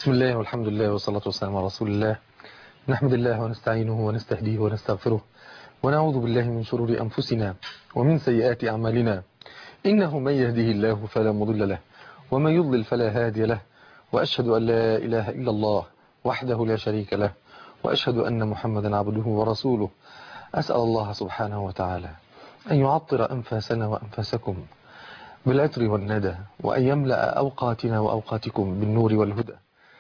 بسم الله والحمد لله والصلاة والسلام على رسول الله نحمد الله ونستعينه ونستهديه ونستغفره ونعوذ بالله من شرور أنفسنا ومن سيئات أعمالنا إنه من يهده الله فلا مضل له ومن يضلل فلا هادي له وأشهد أن لا إله إلا الله وحده لا شريك له وأشهد أن محمدا عبده ورسوله أسأل الله سبحانه وتعالى أن يعطر أنفاسنا وأنفاسكم بالعطر والندى وأن يملأ أوقاتنا وأوقاتكم بالنور والهدى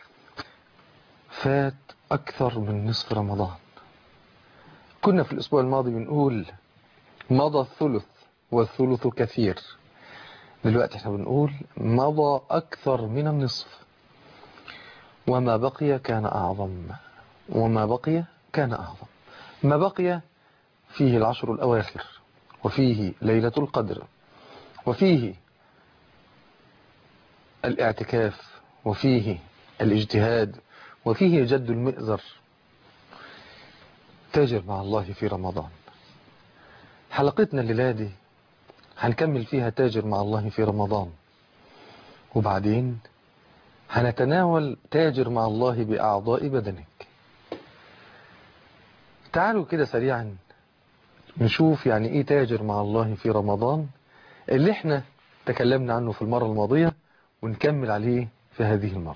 فات أكثر من نصف رمضان كنا في الأسبوع الماضي بنقول مضى الثلث والثلث كثير دلوقتي احنا بنقول مضى أكثر من النصف وما بقي كان أعظم وما بقي كان أعظم ما بقي فيه العشر الأواخر وفيه ليلة القدر وفيه الاعتكاف وفيه الاجتهاد وفيه جد المئزر تاجر مع الله في رمضان حلقتنا الليلة دي هنكمل فيها تاجر مع الله في رمضان وبعدين هنتناول تاجر مع الله بأعضاء بدنك تعالوا كده سريعا نشوف يعني ايه تاجر مع الله في رمضان اللي احنا تكلمنا عنه في المرة الماضية ونكمل عليه في هذه المرة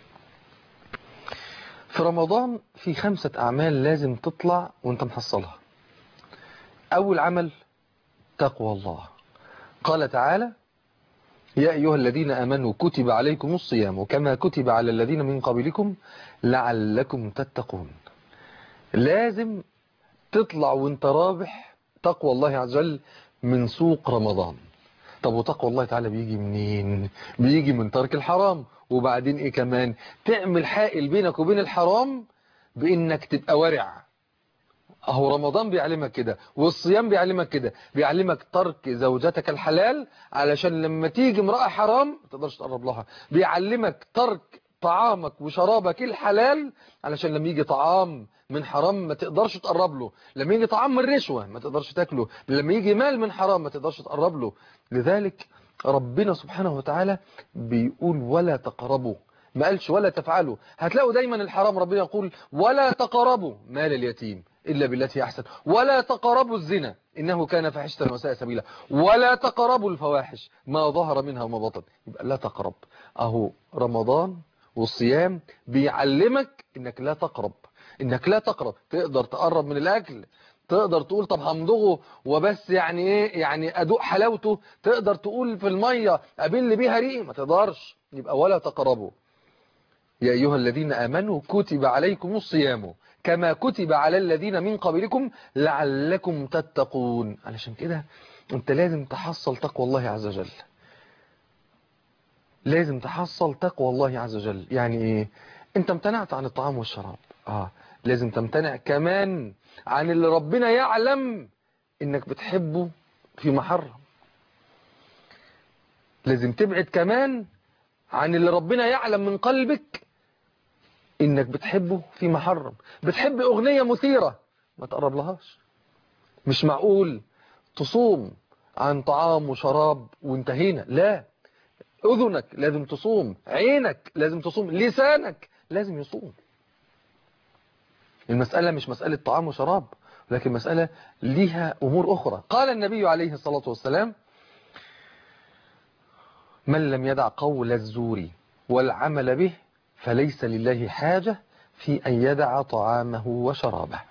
في رمضان في خمسة أعمال لازم تطلع وانت محصلها أول عمل تقوى الله قال تعالى يا أيها الذين أمنوا كتب عليكم الصيام كما كتب على الذين من قبلكم لعلكم تتقون لازم تطلع وانت رابح تقوى الله عز وجل من سوق رمضان طب وتقوى الله تعالى بيجي منين بيجي من ترك الحرام وبعدين ايه كمان تعمل حائل بينك وبين الحرام بانك تبقى ورع اهو رمضان بيعلمك كده والصيام بيعلمك كده بيعلمك ترك زوجتك الحلال علشان لما تيجي امرأة حرام ما تقدرش تقرب لها بيعلمك ترك طعامك وشرابك الحلال علشان لما يجي طعام من حرام ما تقدرش تقرب له لما يجي طعام من رشوة ما تقدرش تاكله لما يجي مال من حرام ما تقدرش تقرب له لذلك ربنا سبحانه وتعالى بيقول ولا تقربوا ما قالش ولا تفعلوا هتلاقوا دايما الحرام ربنا يقول ولا تقربوا مال اليتيم إلا بالتي أحسن ولا تقربوا الزنا إنه كان فحشة وساء سبيلا ولا تقربوا الفواحش ما ظهر منها وما بطن يبقى لا تقرب أهو رمضان والصيام بيعلمك إنك لا تقرب إنك لا تقرب تقدر تقرب من الأكل تقدر تقول طب همضغه وبس يعني ايه يعني ادوق حلاوته تقدر تقول في المية ابل بيها ريق ما تقدرش يبقى ولا تقربوا يا ايها الذين امنوا كتب عليكم الصيام كما كتب على الذين من قبلكم لعلكم تتقون علشان كده انت لازم تحصل تقوى الله عز وجل لازم تحصل تقوى الله عز وجل يعني ايه انت امتنعت عن الطعام والشراب اه لازم تمتنع كمان عن اللي ربنا يعلم انك بتحبه في محرم لازم تبعد كمان عن اللي ربنا يعلم من قلبك انك بتحبه في محرم بتحب اغنية مثيرة ما تقرب لهاش مش معقول تصوم عن طعام وشراب وانتهينا لا اذنك لازم تصوم عينك لازم تصوم لسانك لازم يصوم المسألة مش مسألة طعام وشراب لكن مسألة ليها أمور أخرى قال النبي عليه الصلاة والسلام من لم يدع قول الزور والعمل به فليس لله حاجة في أن يدع طعامه وشرابه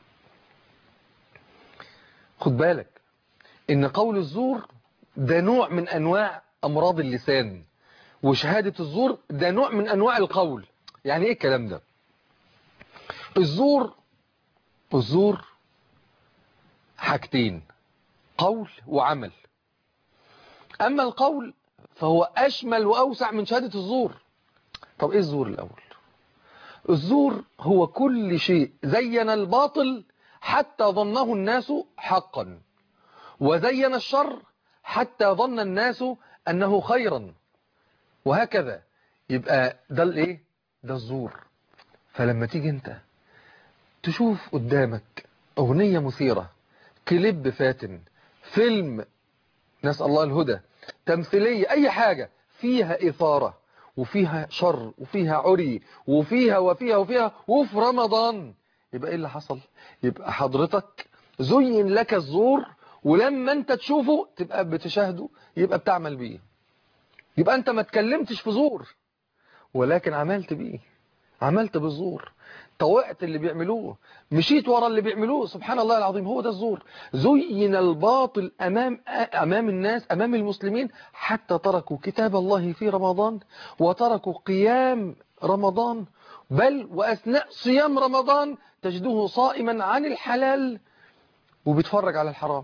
خد بالك إن قول الزور ده نوع من أنواع أمراض اللسان وشهادة الزور ده نوع من أنواع القول يعني إيه الكلام ده الزور الزور حاجتين قول وعمل أما القول فهو أشمل وأوسع من شهادة الزور طب إيه الزور الأول الزور هو كل شيء زين الباطل حتى ظنه الناس حقا وزين الشر حتى ظن الناس أنه خيرا وهكذا يبقى ده الايه ده الزور فلما تيجي انت تشوف قدامك أغنية مثيرة كليب فاتن فيلم نسأل الله الهدى تمثيلية أي حاجة فيها إثارة وفيها شر وفيها عري وفيها وفيها وفيها وفي رمضان يبقى ايه اللي حصل يبقى حضرتك زين لك الزور ولما انت تشوفه تبقى بتشاهده يبقى بتعمل بيه يبقى انت ما اتكلمتش في زور ولكن عملت بيه عملت بالزور طوعت اللي بيعملوه مشيت ورا اللي بيعملوه سبحان الله العظيم هو ده الزور زين الباطل أمام, أمام الناس أمام المسلمين حتى تركوا كتاب الله في رمضان وتركوا قيام رمضان بل وأثناء صيام رمضان تجده صائما عن الحلال وبيتفرج على الحرام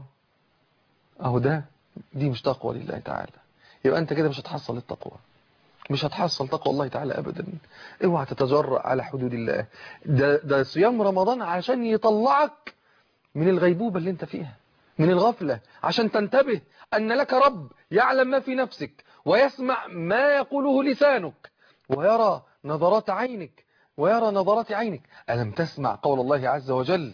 أهو ده دي مش تقوى لله تعالى يبقى أنت كده مش هتحصل التقوى مش هتحصل تقوى الله تعالى أبدا اوعى تتجرأ على حدود الله ده, ده صيام رمضان عشان يطلعك من الغيبوبة اللي انت فيها من الغفلة عشان تنتبه أن لك رب يعلم ما في نفسك ويسمع ما يقوله لسانك ويرى نظرات عينك ويرى نظرات عينك ألم تسمع قول الله عز وجل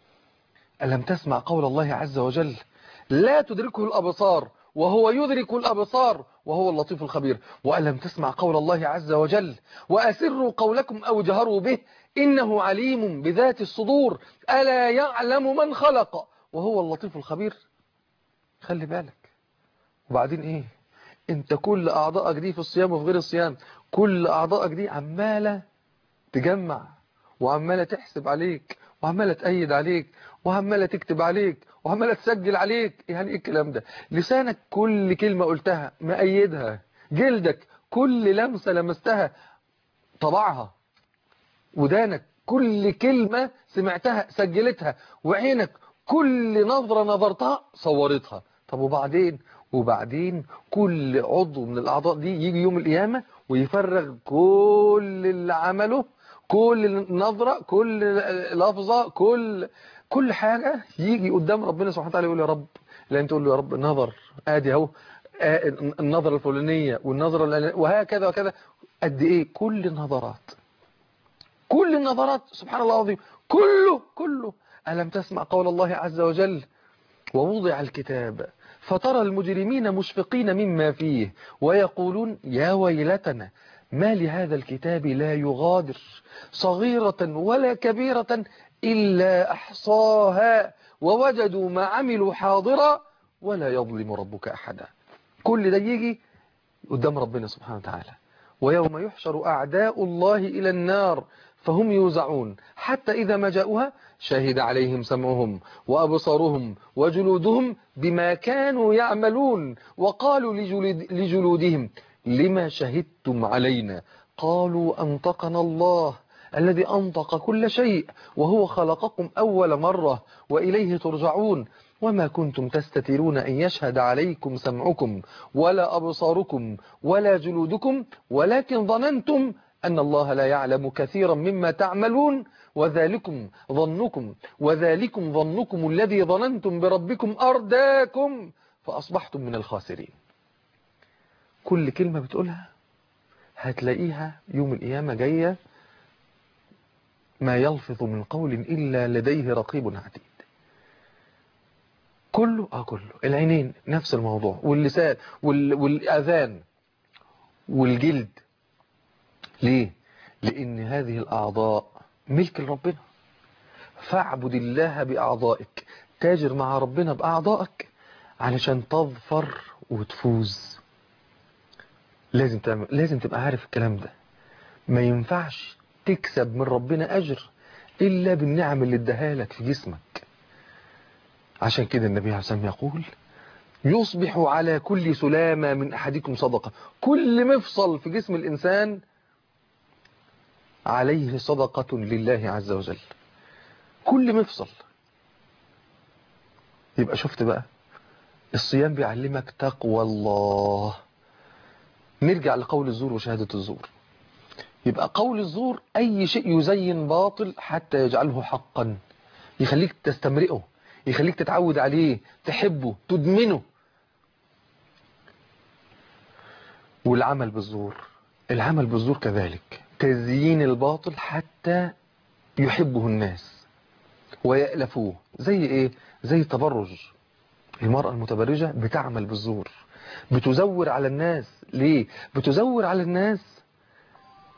ألم تسمع قول الله عز وجل لا تدركه الأبصار وهو يدرك الأبصار وهو اللطيف الخبير وألم تسمع قول الله عز وجل وأسروا قولكم أو جهروا به إنه عليم بذات الصدور ألا يعلم من خلق وهو اللطيف الخبير خلي بالك وبعدين إيه انت كل أعضائك دي في الصيام وفي غير الصيام كل أعضائك دي عمالة تجمع وعمالة تحسب عليك وعمالة تأيد عليك وعمالة تكتب عليك وعمالة تسجل عليك يعني ايه الكلام ده لسانك كل كلمة قلتها مأيدها جلدك كل لمسة لمستها طبعها ودانك كل كلمة سمعتها سجلتها وعينك كل نظرة نظرتها صورتها طب وبعدين وبعدين كل عضو من الأعضاء دي يجي يوم القيامة ويفرغ كل اللي عمله كل نظرة كل لفظة كل كل حاجة يجي قدام ربنا سبحانه وتعالى يقول يا رب لأن تقول له يا رب نظر ادي اهو النظرة الفلانية والنظرة وهكذا وكذا قد ايه كل النظرات كل النظرات سبحان الله العظيم كله كله ألم تسمع قول الله عز وجل ووضع الكتاب فترى المجرمين مشفقين مما فيه ويقولون يا ويلتنا ما لهذا الكتاب لا يغادر صغيرة ولا كبيرة إلا أحصاها ووجدوا ما عملوا حاضرا ولا يظلم ربك أحدا كل ده يجي قدام ربنا سبحانه وتعالى ويوم يحشر أعداء الله إلى النار فهم يوزعون حتى إذا ما جاءوها شهد عليهم سمعهم وأبصارهم وجلودهم بما كانوا يعملون وقالوا لجلود لجلودهم لما شهدتم علينا قالوا أنطقنا الله الذي أنطق كل شيء وهو خلقكم أول مرة وإليه ترجعون وما كنتم تستترون أن يشهد عليكم سمعكم ولا أبصاركم ولا جلودكم ولكن ظننتم أن الله لا يعلم كثيرا مما تعملون وذلكم ظنكم وذلكم ظنكم الذي ظننتم بربكم أرداكم فأصبحتم من الخاسرين كل كلمة بتقولها هتلاقيها يوم القيامة جاية ما يلفظ من قول إلا لديه رقيب عتيد كله اه كله العينين نفس الموضوع واللسان وال... والأذان والجلد ليه لأن هذه الأعضاء ملك لربنا فاعبد الله بأعضائك تاجر مع ربنا بأعضائك علشان تظفر وتفوز لازم تعمل لازم تبقى عارف الكلام ده ما ينفعش تكسب من ربنا أجر إلا بالنعم اللي اداها لك في جسمك عشان كده النبي عليه الصلاة والسلام يقول يصبح على كل سلامة من أحدكم صدقة كل مفصل في جسم الإنسان عليه صدقة لله عز وجل كل مفصل يبقى شفت بقى الصيام بيعلمك تقوى الله نرجع لقول الزور وشهادة الزور يبقى قول الزور أي شيء يزين باطل حتى يجعله حقا يخليك تستمرئه يخليك تتعود عليه تحبه تدمنه والعمل بالزور العمل بالزور كذلك تزيين الباطل حتى يحبه الناس ويألفوه زي ايه زي التبرج المرأة المتبرجة بتعمل بالزور بتزور على الناس ليه بتزور على الناس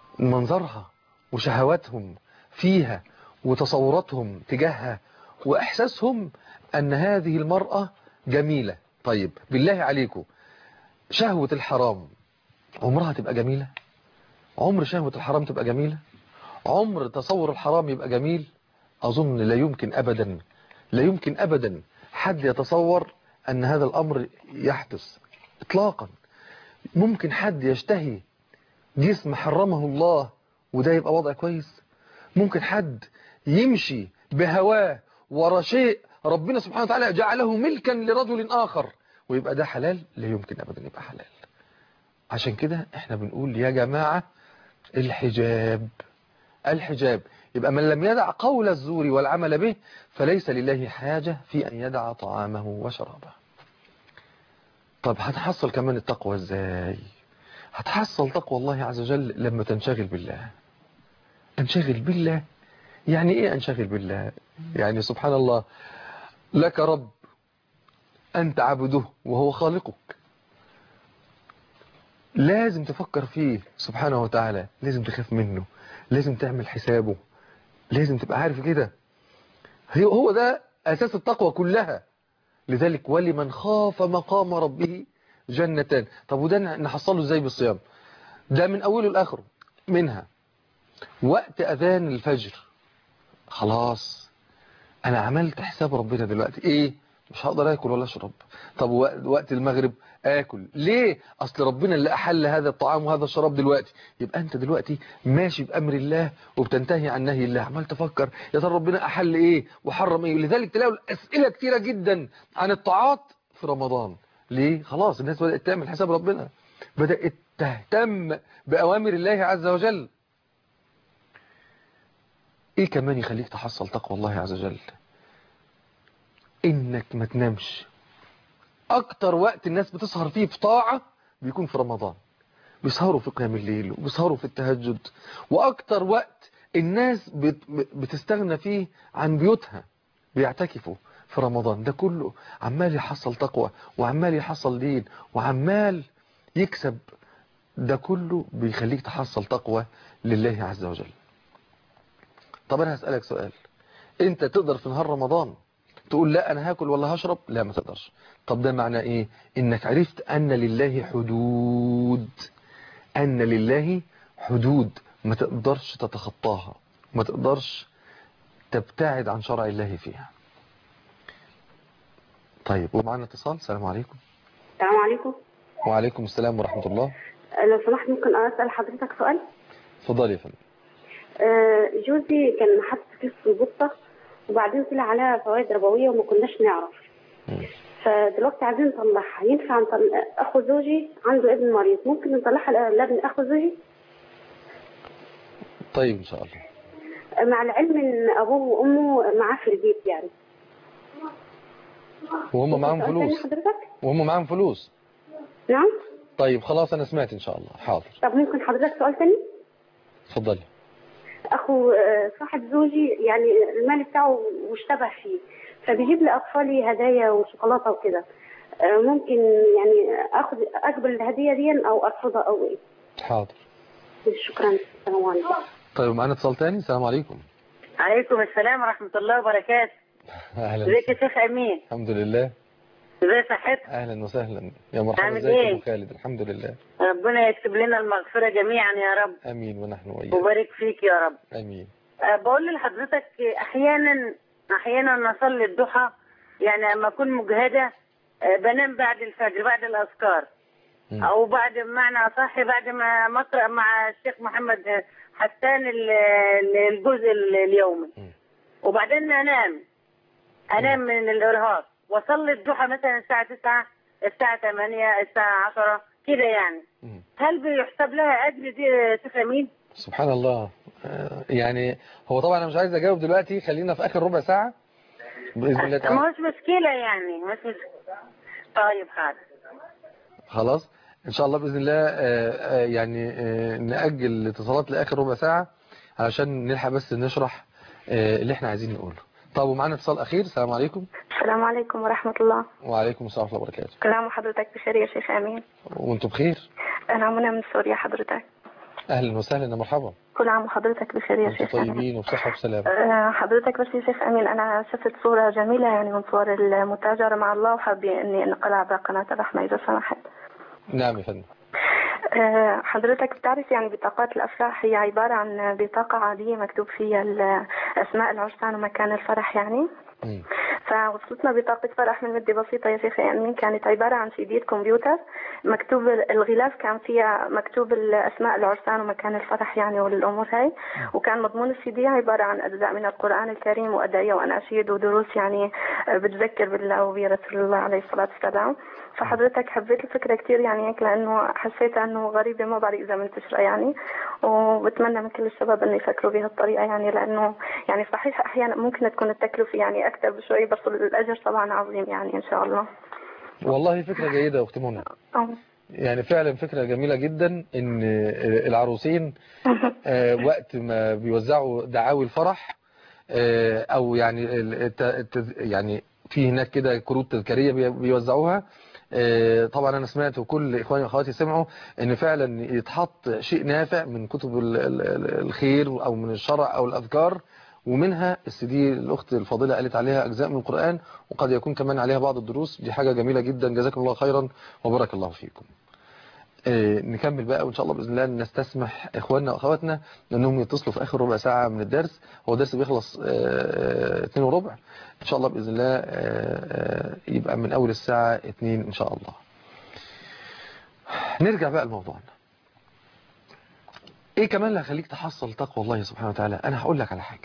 منظرها وشهواتهم فيها وتصوراتهم تجاهها وإحساسهم أن هذه المرأة جميلة طيب بالله عليكم شهوة الحرام عمرها تبقى جميلة عمر شهوة الحرام تبقى جميلة عمر تصور الحرام يبقى جميل أظن لا يمكن أبدا لا يمكن أبدا حد يتصور أن هذا الأمر يحدث إطلاقا ممكن حد يشتهي جسم حرمه الله وده يبقى وضع كويس ممكن حد يمشي بهواه ورا شيء ربنا سبحانه وتعالى جعله ملكا لرجل آخر ويبقى ده حلال لا يمكن أبدا يبقى حلال عشان كده احنا بنقول يا جماعة الحجاب الحجاب يبقى من لم يدع قول الزور والعمل به فليس لله حاجة في أن يدع طعامه وشرابه طب هتحصل كمان التقوى ازاي هتحصل تقوى الله عز وجل لما تنشغل بالله انشغل بالله يعني ايه انشغل بالله يعني سبحان الله لك رب أنت عبده وهو خالقك لازم تفكر فيه سبحانه وتعالى لازم تخاف منه لازم تعمل حسابه لازم تبقى عارف كده هو ده أساس التقوى كلها لذلك ولمن خاف مقام ربه جنتان طب وده نحصله ازاي بالصيام ده من أوله لآخره منها وقت أذان الفجر خلاص أنا عملت حساب ربنا دلوقتي إيه مش هقدر اكل ولا اشرب طب وقت المغرب اكل ليه اصل ربنا اللي احل هذا الطعام وهذا الشراب دلوقتي يبقى انت دلوقتي ماشي بامر الله وبتنتهي عن نهي الله عمال تفكر يا ترى ربنا احل ايه وحرم ايه لذلك تلاقوا اسئله كتيره جدا عن الطاعات في رمضان ليه خلاص الناس بدات تعمل حساب ربنا بدات تهتم باوامر الله عز وجل ايه كمان يخليك تحصل تقوى الله عز وجل انك ما تنامش اكتر وقت الناس بتسهر فيه في طاعة بيكون في رمضان بيسهروا في قيام الليل وبيسهروا في التهجد واكتر وقت الناس بتستغنى فيه عن بيوتها بيعتكفوا في رمضان ده كله عمال يحصل تقوى وعمال يحصل دين وعمال يكسب ده كله بيخليك تحصل تقوى لله عز وجل طب انا هسألك سؤال انت تقدر في نهار رمضان تقول لا انا هاكل ولا هشرب لا ما تقدرش طب ده معناه ايه انك عرفت ان لله حدود ان لله حدود ما تقدرش تتخطاها ما تقدرش تبتعد عن شرع الله فيها طيب ومعنا اتصال السلام عليكم السلام عليكم وعليكم السلام ورحمة الله لو سمحت ممكن اسال حضرتك سؤال اتفضلي يا فندم آه، جوزي كان حاطط فلوس في البوسطه وبعدين طلع عليها فوائد ربويه وما كناش نعرف مم. فدلوقتي عايزين نطلعها ينفع نطلع اخو زوجي عنده ابن مريض ممكن نطلعها لابن اخو زوجي طيب ان شاء الله مع العلم ان ابوه وامه معاه في البيت يعني وهم معاهم سؤال تاني فلوس حضرتك وهم معاهم فلوس نعم طيب خلاص انا سمعت ان شاء الله حاضر طب ممكن حضرتك سؤال تاني اتفضلي اخو آه، صاحب زوجي يعني المال بتاعه مشتبه فيه فبيجيب لاطفالي هدايا وشوكولاته وكده آه، ممكن يعني اخد اقبل الهديه دي او ارفضها او ايه حاضر شكرا السلام عليكم طيب معانا اتصال تاني السلام عليكم عليكم السلام ورحمة الله وبركاته اهلا ازيك يا شيخ أمين الحمد لله ازي صحتك اهلا وسهلا يا مرحبا عامل ازيك يا إيه؟ ابو خالد الحمد لله ربنا يكتب لنا المغفرة جميعا يا رب امين ونحن واياك وبارك فيك يا رب امين أه بقول لحضرتك أحيانا أحيانا نصلي الضحى يعني لما أكون مجهدة أه بنام بعد الفجر بعد الأذكار مم. أو بعد بمعنى أصح بعد ما ما أقرأ مع الشيخ محمد حسان ال- ال- الجزء ال- اليومي مم. وبعدين أنام أنام من الإرهاق وأصلي الضحى مثلا الساعة 9 الساعة 8 الساعة 10 كده يعني مم. هل بيحسب لها أجر دي يا شيخ أمين؟ سبحان الله آه، يعني هو طبعا انا مش عايز اجاوب دلوقتي خلينا في اخر ربع ساعة باذن الله تعالى ما هوش مشكلة يعني مش مشكلة طيب حاضر خلاص ان شاء الله باذن الله آه، آه، يعني آه، ناجل الاتصالات لاخر ربع ساعة علشان نلحق بس نشرح آه، اللي احنا عايزين نقوله طب ومعانا اتصال اخير السلام عليكم السلام عليكم ورحمة الله وعليكم السلام ورحمه الله وبركاته كل عام وحضرتك بخير يا شيخ أمين وانتم بخير أنا منى من سوريا حضرتك اهلا وسهلا مرحبا كل عام وحضرتك بخير يا انتم شيخ أمين. طيبين وبصحه وسلامه آه، حضرتك بس يا شيخ أمين أنا شفت صورة جميلة يعني من صور المتاجرة مع الله وحابة إني أنقلها على قناة الرحمة إذا سمحت نعم يا فندم آه، حضرتك بتعرف يعني بطاقات الأفراح هي عبارة عن بطاقة عادية مكتوب فيها ال- أسماء العرسان ومكان الفرح يعني مم. فوصلتنا بطاقة فرح من مدة بسيطة يا شيخ أمين كانت عبارة عن سيدية كمبيوتر مكتوب الغلاف كان فيها مكتوب أسماء العرسان ومكان الفرح يعني والأمور هاي وكان مضمون السيدي عبارة عن أجزاء من القرآن الكريم وأدعية وأناشيد ودروس يعني بتذكر بالله وبرسول الله عليه الصلاة والسلام فحضرتك حبيت الفكرة كتير يعني هيك لأنه حسيت أنه غريبة ما بعرف إذا منتشرة يعني وبتمنى من كل الشباب أنه يفكروا بهالطريقة يعني لأنه يعني صحيح أحيانا ممكن تكون التكلفة يعني أكثر بشوي بس الأجر طبعا عظيم يعني إن شاء الله والله فكرة جيدة يا أخت منى أه. يعني فعلا فكرة جميلة جدا ان العروسين آه، وقت ما بيوزعوا دعاوي الفرح آه، او يعني الت- الت- يعني في هناك كده كروت تذكارية بي- بيوزعوها آه، طبعا انا سمعت وكل اخواني واخواتي سمعوا ان فعلا يتحط شيء نافع من كتب ال- ال- ال- الخير او من الشرع او الاذكار ومنها السي دي الاخت الفاضله قالت عليها اجزاء من القران وقد يكون كمان عليها بعض الدروس دي حاجه جميله جدا جزاكم الله خيرا وبارك الله فيكم آه، نكمل بقى وان شاء الله باذن الله نستسمح اخواننا واخواتنا انهم يتصلوا في اخر ربع ساعه من الدرس هو الدرس بيخلص 2 وربع ان شاء الله باذن الله آه، آه، يبقى من اول الساعه 2 ان شاء الله نرجع بقى لموضوعنا ايه كمان اللي هيخليك تحصل تقوى الله سبحانه وتعالى انا هقول لك على حاجه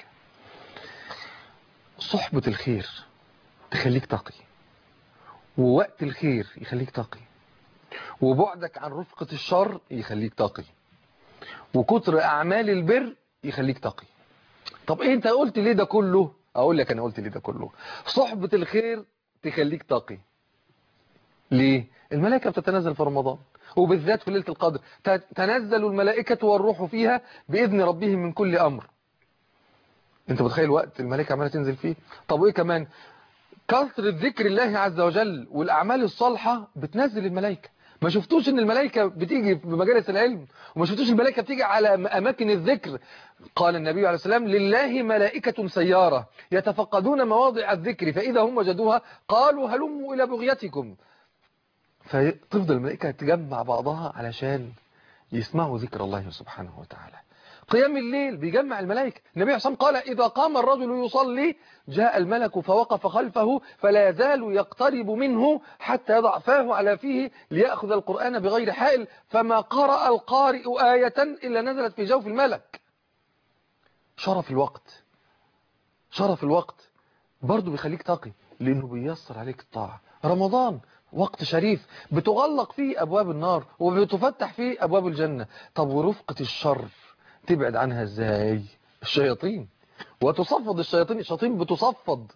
صحبه الخير تخليك تقي ووقت الخير يخليك تقي وبعدك عن رفقة الشر يخليك تقي وكتر أعمال البر يخليك تقي طب إيه أنت قلت ليه ده كله أقول لك أنا قلت ليه ده كله صحبة الخير تخليك تقي ليه الملائكة بتتنزل في رمضان وبالذات في ليلة القدر تنزل الملائكة والروح فيها بإذن ربهم من كل أمر انت متخيل وقت الملائكة عمالة تنزل فيه طب وايه كمان كثرة ذكر الله عز وجل والأعمال الصالحة بتنزل الملائكة ما شفتوش ان الملائكة بتيجي في مجالس العلم وما شفتوش الملائكة بتيجي على أماكن الذكر قال النبي عليه السلام لله ملائكة سيارة يتفقدون مواضع الذكر فإذا هم وجدوها قالوا هلموا إلى بغيتكم فتفضل الملائكة تجمع بعضها علشان يسمعوا ذكر الله سبحانه وتعالى قيام الليل بيجمع الملائكة النبي عليه الصلاة قال إذا قام الرجل يصلي جاء الملك فوقف خلفه فلا يزال يقترب منه حتى يضع فاه على فيه ليأخذ القرآن بغير حائل فما قرأ القارئ آية إلا نزلت في جوف الملك شرف الوقت شرف الوقت برضه بيخليك تقي لأنه بيسر عليك الطاعة رمضان وقت شريف بتغلق فيه أبواب النار وبتفتح فيه أبواب الجنة طب ورفقة الشر تبعد عنها ازاي الشياطين وتصفد الشياطين الشياطين بتصفد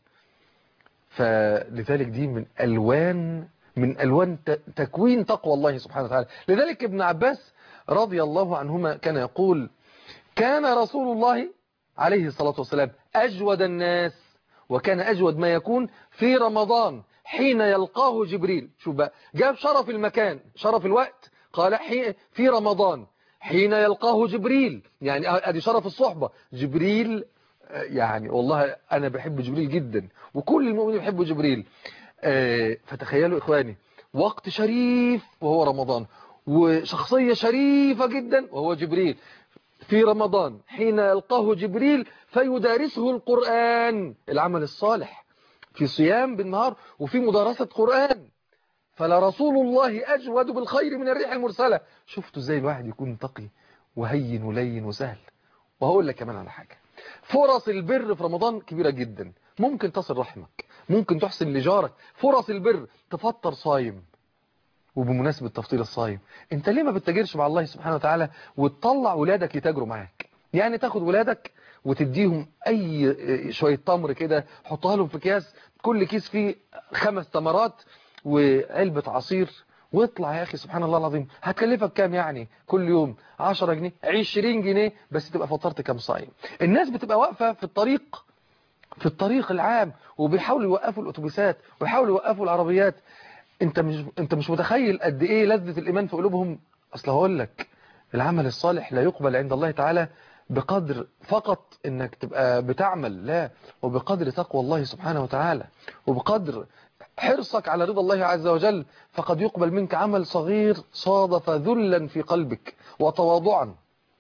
فلذلك دي من ألوان من ألوان تكوين تقوى الله سبحانه وتعالى لذلك ابن عباس رضي الله عنهما كان يقول كان رسول الله عليه الصلاة والسلام أجود الناس وكان أجود ما يكون في رمضان حين يلقاه جبريل شوف بقى جاب شرف المكان شرف الوقت قال في رمضان حين يلقاه جبريل يعني ادي شرف الصحبة جبريل يعني والله انا بحب جبريل جدا وكل المؤمنين بيحبوا جبريل فتخيلوا اخواني وقت شريف وهو رمضان وشخصية شريفة جدا وهو جبريل في رمضان حين يلقاه جبريل فيدارسه القرآن العمل الصالح في صيام بالنهار وفي مدارسة قرآن فلرسول الله أجود بالخير من الريح المرسلة شفتوا ازاي الواحد يكون تقي وهين ولين وسهل وهقول لك كمان على حاجة فرص البر في رمضان كبيرة جدا ممكن تصل رحمك ممكن تحسن لجارك فرص البر تفطر صايم وبمناسبة تفطير الصايم انت ليه ما بتتاجرش مع الله سبحانه وتعالى وتطلع ولادك يتاجروا معاك يعني تاخد ولادك وتديهم اي شوية تمر كده حطها لهم في اكياس كل كيس فيه خمس تمرات وعلبة عصير واطلع يا أخي سبحان الله العظيم هتكلفك كام يعني كل يوم 10 جنيه 20 جنيه بس تبقى فطرت كام صايم الناس بتبقى واقفة في الطريق في الطريق العام وبيحاولوا يوقفوا الأتوبيسات ويحاولوا يوقفوا العربيات انت مش انت مش متخيل قد ايه لذة الإيمان في قلوبهم اصل هقول لك العمل الصالح لا يقبل عند الله تعالى بقدر فقط انك تبقى بتعمل لا وبقدر تقوى الله سبحانه وتعالى وبقدر حرصك على رضا الله عز وجل فقد يقبل منك عمل صغير صادف ذلا في قلبك وتواضعا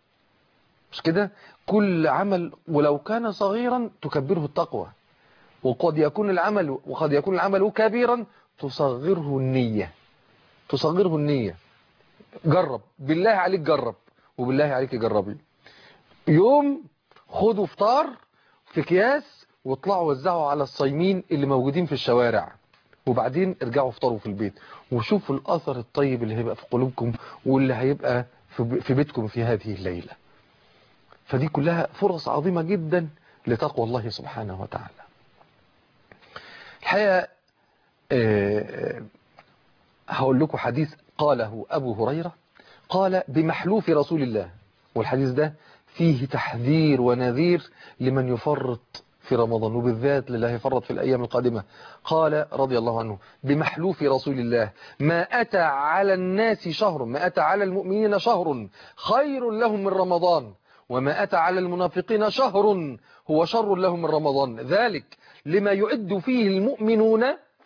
مش كده كل عمل ولو كان صغيرا تكبره التقوى وقد يكون العمل وقد يكون العمل كبيرا تصغره النية تصغره النية جرب بالله عليك جرب وبالله عليك جربي يوم خدوا فطار في اكياس واطلعوا وزعوا على الصايمين اللي موجودين في الشوارع وبعدين ارجعوا افطروا في البيت وشوفوا الاثر الطيب اللي هيبقى في قلوبكم واللي هيبقى في في بيتكم في هذه الليلة فدي كلها فرص عظيمة جدا لتقوى الله سبحانه وتعالى الحقيقة آه، هقول لكم حديث قاله أبو هريرة قال بمحلوف رسول الله والحديث ده فيه تحذير ونذير لمن يفرط في رمضان وبالذات لله يفرط في الأيام القادمة قال رضي الله عنه بمحلوف رسول الله ما أتى على الناس شهر ما أتى على المؤمنين شهر خير لهم من رمضان وما أتى على المنافقين شهر هو شر لهم من رمضان ذلك لما يعد فيه المؤمنون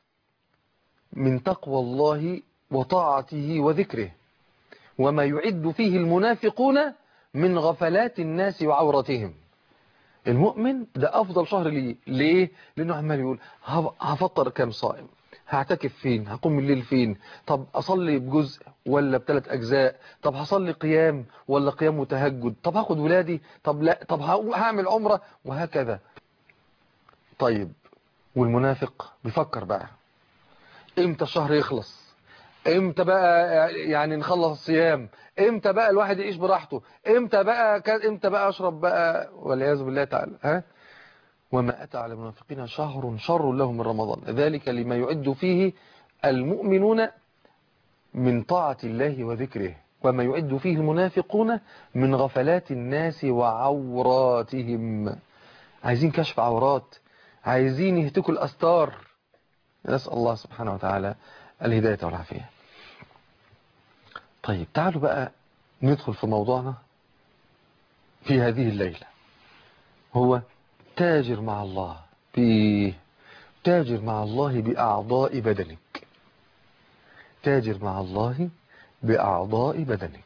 من تقوى الله وطاعته وذكره وما يعد فيه المنافقون من غفلات الناس وعورتهم المؤمن ده أفضل شهر ليه ليه؟ لأنه عمال يقول هف- هفطر كام صائم هعتكف فين هقوم الليل فين طب أصلي بجزء ولا بثلاث أجزاء طب هصلي قيام ولا قيام وتهجد طب هاخد ولادي طب لا طب هقو- هعمل عمرة وهكذا طيب والمنافق بيفكر بقى امتى الشهر يخلص امتى بقى يعني نخلص الصيام امتى بقى الواحد يعيش براحته امتى بقى ك... امتى بقى اشرب بقى والعياذ بالله تعالى ها وما اتى على المنافقين شهر شر لهم من رمضان ذلك لما يعد فيه المؤمنون من طاعة الله وذكره وما يعد فيه المنافقون من غفلات الناس وعوراتهم عايزين كشف عورات عايزين يهتكوا الأستار نسأل الله سبحانه وتعالى الهداية والعافية طيب تعالوا بقى ندخل في موضوعنا في هذه الليلة هو تاجر مع الله بإيه؟ تاجر مع الله بأعضاء بدنك تاجر مع الله بأعضاء بدنك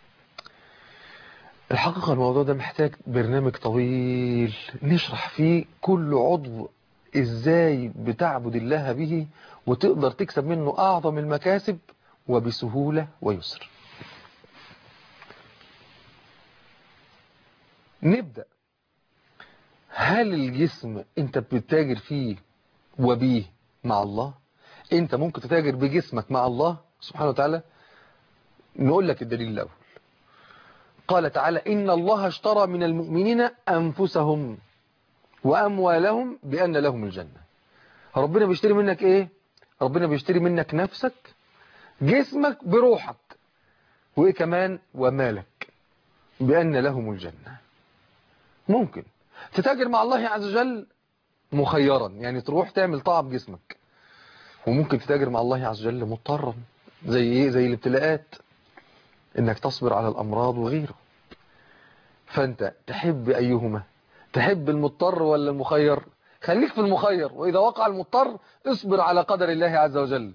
الحقيقة الموضوع ده محتاج برنامج طويل نشرح فيه كل عضو ازاي بتعبد الله به وتقدر تكسب منه اعظم المكاسب وبسهولة ويسر نبدأ هل الجسم انت بتتاجر فيه وبيه مع الله انت ممكن تتاجر بجسمك مع الله سبحانه وتعالى نقول لك الدليل الاول قال تعالى إن الله اشترى من المؤمنين أنفسهم وأموالهم بأن لهم الجنة ربنا بيشتري منك إيه ربنا بيشتري منك نفسك جسمك بروحك وإيه كمان ومالك بأن لهم الجنة ممكن تتاجر مع الله عز وجل مخيرا يعني تروح تعمل طاعة بجسمك وممكن تتاجر مع الله عز وجل مضطرا زي ايه زي الابتلاءات انك تصبر على الامراض وغيره فانت تحب ايهما تحب المضطر ولا المخير خليك في المخير واذا وقع المضطر اصبر على قدر الله عز وجل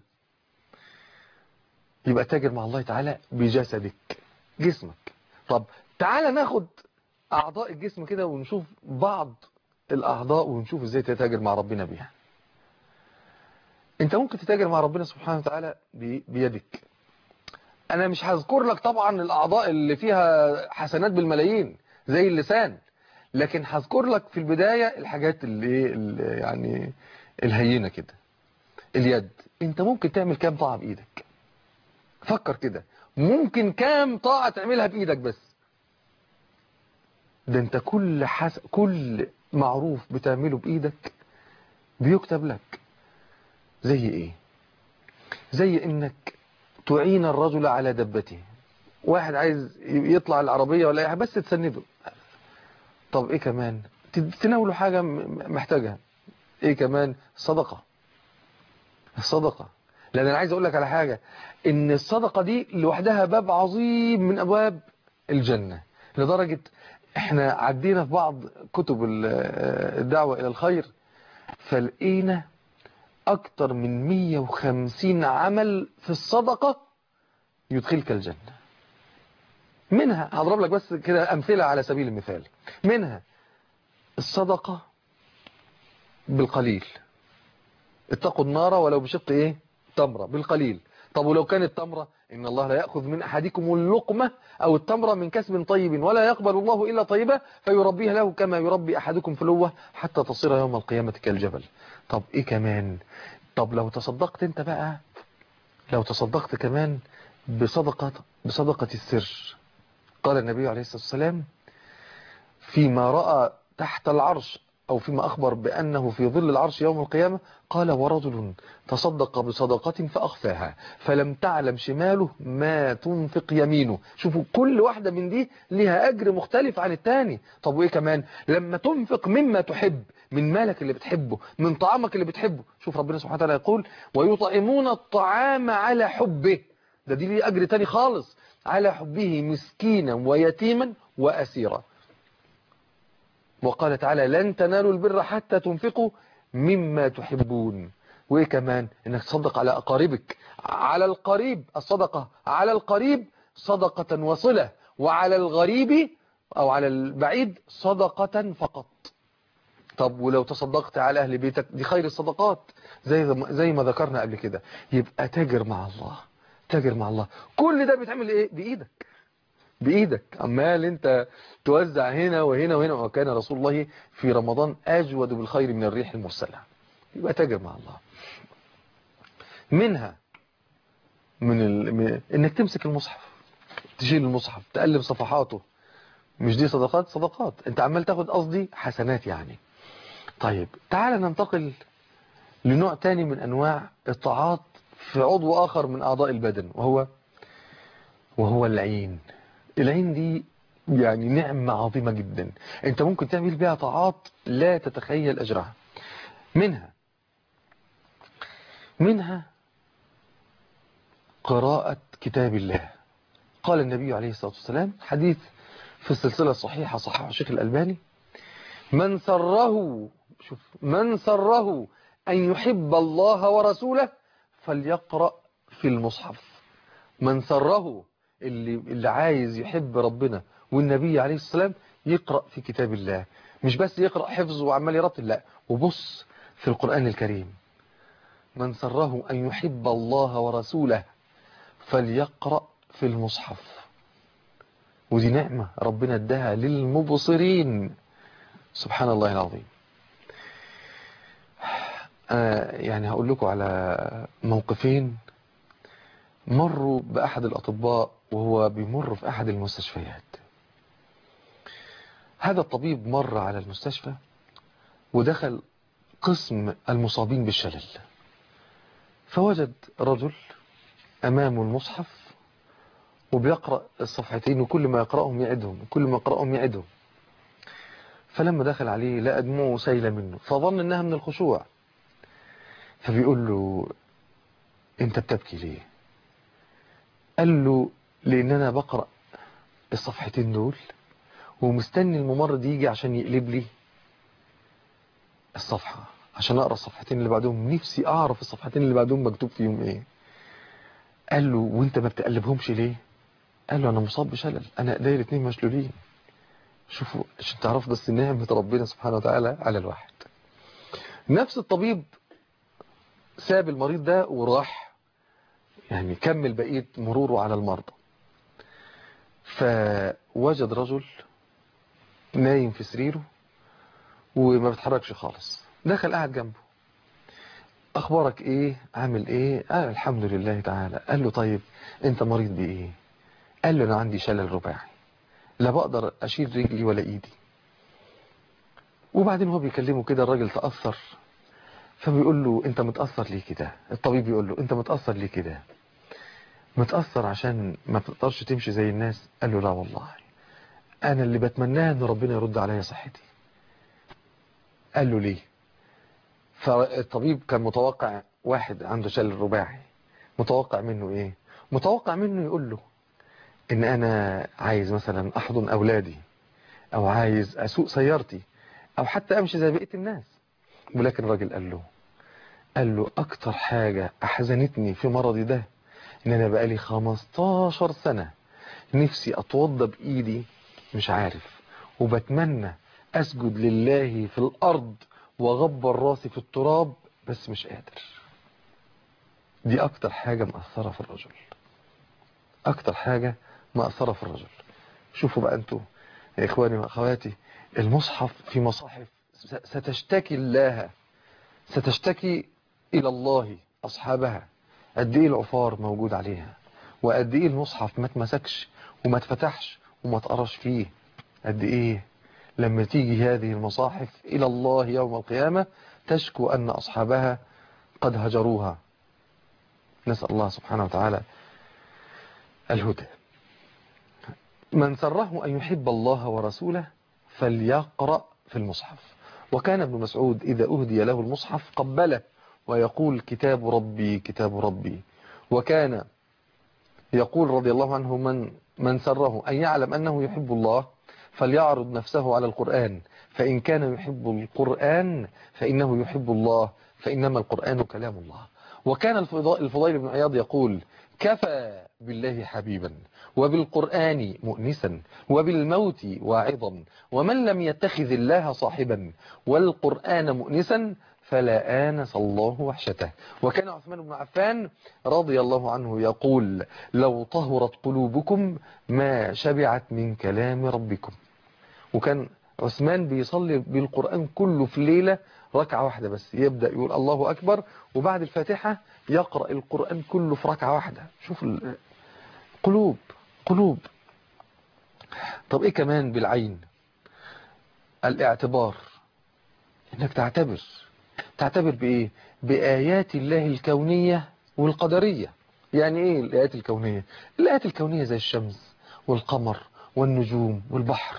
يبقى تاجر مع الله تعالى بجسدك جسمك طب تعالى ناخد اعضاء الجسم كده ونشوف بعض الاعضاء ونشوف ازاي تتاجر مع ربنا بيها انت ممكن تتاجر مع ربنا سبحانه وتعالى بي- بيدك انا مش هذكر لك طبعا الاعضاء اللي فيها حسنات بالملايين زي اللسان لكن هذكر لك في البداية الحاجات اللي, اللي يعني الهينة كده اليد انت ممكن تعمل كام طاعة بايدك فكر كده ممكن كام طاعة تعملها بايدك بس ده انت كل حس... كل معروف بتعمله بايدك بيكتب لك زي ايه زي انك تعين الرجل على دبته واحد عايز يطلع العربية ولا اي حاجه بس تسنده طب ايه كمان تناوله حاجة م- محتاجها ايه كمان صدقة الصدقة لان انا عايز اقول لك على حاجة ان الصدقة دي لوحدها باب عظيم من ابواب الجنة لدرجة احنا عدينا في بعض كتب ال- الدعوة الى الخير فلقينا اكتر من 150 عمل في الصدقة يدخلك الجنة منها هضرب لك بس كده امثلة على سبيل المثال منها الصدقة بالقليل اتقوا النار ولو بشق ايه تمرة بالقليل طب ولو كانت تمرة إن الله لا يأخذ من أحدكم اللقمة أو التمرة من كسب طيب ولا يقبل الله إلا طيبة فيربيها له كما يربي أحدكم فلوة حتى تصير يوم القيامة كالجبل طب إيه كمان طب لو تصدقت أنت بقى لو تصدقت كمان بصدقة بصدقة السر قال النبي عليه الصلاة والسلام فيما رأى تحت العرش أو فيما أخبر بأنه في ظل العرش يوم القيامة قال ورجل تصدق بصدقة فأخفاها فلم تعلم شماله ما تنفق يمينه شوفوا كل واحدة من دي لها أجر مختلف عن التاني طب وإيه كمان لما تنفق مما تحب من مالك اللي بتحبه من طعامك اللي بتحبه شوف ربنا سبحانه وتعالى يقول ويطعمون الطعام على حبه ده دي ليه أجر تاني خالص على حبه مسكينا ويتيما وأسيرا وقال تعالى لن تنالوا البر حتى تنفقوا مما تحبون وايه كمان انك تصدق على اقاربك على القريب الصدقة على القريب صدقة وصلة وعلى الغريب او على البعيد صدقة فقط طب ولو تصدقت على اهل بيتك دي خير الصدقات زي زي ما ذكرنا قبل كده يبقى تاجر مع الله تاجر مع الله كل ده بيتعمل ايه بايدك بإيدك عمال انت توزع هنا وهنا وهنا وكان رسول الله في رمضان أجود بالخير من الريح المرسلة يبقى تاجر مع الله منها من, ال... من انك تمسك المصحف تشيل المصحف تقلب صفحاته مش دي صدقات صدقات انت عمال تاخد قصدي حسنات يعني طيب تعال ننتقل لنوع تاني من انواع الطاعات في عضو اخر من اعضاء البدن وهو وهو العين العين دي يعني نعمة عظيمة جدا انت ممكن تعمل بها طاعات لا تتخيل اجرها منها منها قراءة كتاب الله قال النبي عليه الصلاة والسلام حديث في السلسلة الصحيحة صحيح الشيخ الألباني من سره شوف من سره أن يحب الله ورسوله فليقرأ في المصحف من سره اللي, اللي عايز يحب ربنا والنبي عليه السلام يقرأ في كتاب الله مش بس يقرأ حفظ وعمال يرتل لا وبص في القرآن الكريم من سره أن يحب الله ورسوله فليقرأ في المصحف ودي نعمة ربنا اداها للمبصرين سبحان الله العظيم آه يعني هقول لكم على موقفين مروا بأحد الأطباء وهو بيمر في أحد المستشفيات هذا الطبيب مر على المستشفى ودخل قسم المصابين بالشلل فوجد رجل أمامه المصحف وبيقرأ الصفحتين وكل ما يقرأهم يعدهم وكل ما يقرأهم يعدهم فلما دخل عليه لقى دموعه سايلة منه فظن انها من الخشوع فبيقول له انت بتبكي ليه قال له لان انا بقرأ الصفحتين دول ومستني الممرض يجي عشان يقلب لي الصفحة عشان اقرأ الصفحتين اللي بعدهم نفسي اعرف الصفحتين اللي بعدهم مكتوب فيهم ايه قال له وانت ما بتقلبهمش ليه قال له انا مصاب بشلل انا ايديا الاثنين مشلولين شوفوا عشان تعرف بس نعمة ربنا سبحانه وتعالى على الواحد نفس الطبيب ساب المريض ده وراح يعني كمل بقية مروره على المرضى فوجد رجل نايم في سريره وما بيتحركش خالص دخل قاعد جنبه اخبارك ايه عامل ايه قال الحمد لله تعالى قال له طيب انت مريض بايه قال له انا عندي شلل رباعي لا بقدر اشيل رجلي ولا ايدي وبعدين هو بيكلمه كده الراجل تأثر فبيقول له انت متأثر ليه كده الطبيب بيقول له انت متأثر ليه كده متأثر عشان ما تقدرش تمشي زي الناس قال له لا والله انا اللي بتمناه ان ربنا يرد عليا صحتي قال له ليه فالطبيب كان متوقع واحد عنده شلل رباعي متوقع منه ايه متوقع منه يقول له ان انا عايز مثلا احضن اولادي او عايز اسوق سيارتي او حتى امشي زي بقية الناس ولكن الراجل قال له قال له اكتر حاجة احزنتني في مرضي ده ان انا بقالي 15 سنة نفسي اتوضى بايدي مش عارف وبتمنى اسجد لله في الارض واغبر راسي في التراب بس مش قادر دي اكتر حاجة مأثرة في الرجل اكتر حاجة مأثرة في الرجل شوفوا بقى انتوا يا اخواني واخواتي المصحف في مصاحف ستشتكي الله ستشتكي الى الله اصحابها قد ايه العفار موجود عليها وقد ايه المصحف ما اتمسكش وما اتفتحش وما اتقرش فيه قد ايه لما تيجي هذه المصاحف الى الله يوم القيامة تشكو ان اصحابها قد هجروها نسأل الله سبحانه وتعالى الهدى من سره أن يحب الله ورسوله فليقرأ في المصحف وكان ابن مسعود إذا أهدي له المصحف قبله ويقول كتاب ربي كتاب ربي وكان يقول رضي الله عنه من, من سره أن يعلم أنه يحب الله فليعرض نفسه على القرآن فإن كان يحب القرآن فإنه يحب الله فإنما القرآن كلام الله وكان الفضيل بن عياض يقول كفى بالله حبيبا وبالقرآن مؤنسا وبالموت واعظا ومن لم يتخذ الله صاحبا والقرآن مؤنسا فلا آنس الله وحشته وكان عثمان بن عفان رضي الله عنه يقول لو طهرت قلوبكم ما شبعت من كلام ربكم وكان عثمان بيصلي بالقرآن كله في ليلة ركعة واحدة بس يبدأ يقول الله أكبر وبعد الفاتحة يقرأ القرآن كله في ركعة واحدة شوف قلوب قلوب طب ايه كمان بالعين الاعتبار انك تعتبر تعتبر بايه بآيات الله الكونية والقدرية يعني ايه الآيات الكونية الآيات الكونية زي الشمس والقمر والنجوم والبحر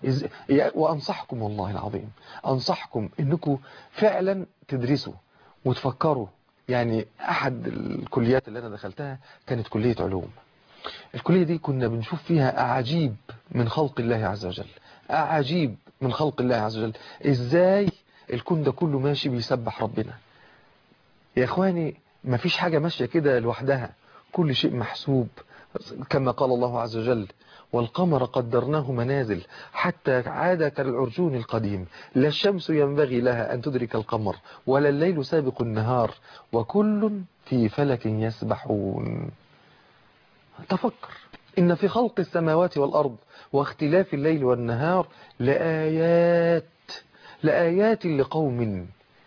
وأنصحكم والله العظيم أنصحكم أنكم فعلا تدرسوا وتفكروا يعني أحد الكليات اللي أنا دخلتها كانت كلية علوم الكلية دي كنا بنشوف فيها أعاجيب من خلق الله عز وجل أعاجيب من خلق الله عز وجل إزاي الكون ده كله ماشي بيسبح ربنا يا إخواني ما فيش حاجة ماشية كده لوحدها كل شيء محسوب كما قال الله عز وجل والقمر قدرناه منازل حتى عاد كالعرجون القديم لا الشمس ينبغي لها أن تدرك القمر ولا الليل سابق النهار وكل في فلك يسبحون تفكر إن في خلق السماوات والأرض واختلاف الليل والنهار لآيات لآيات لقوم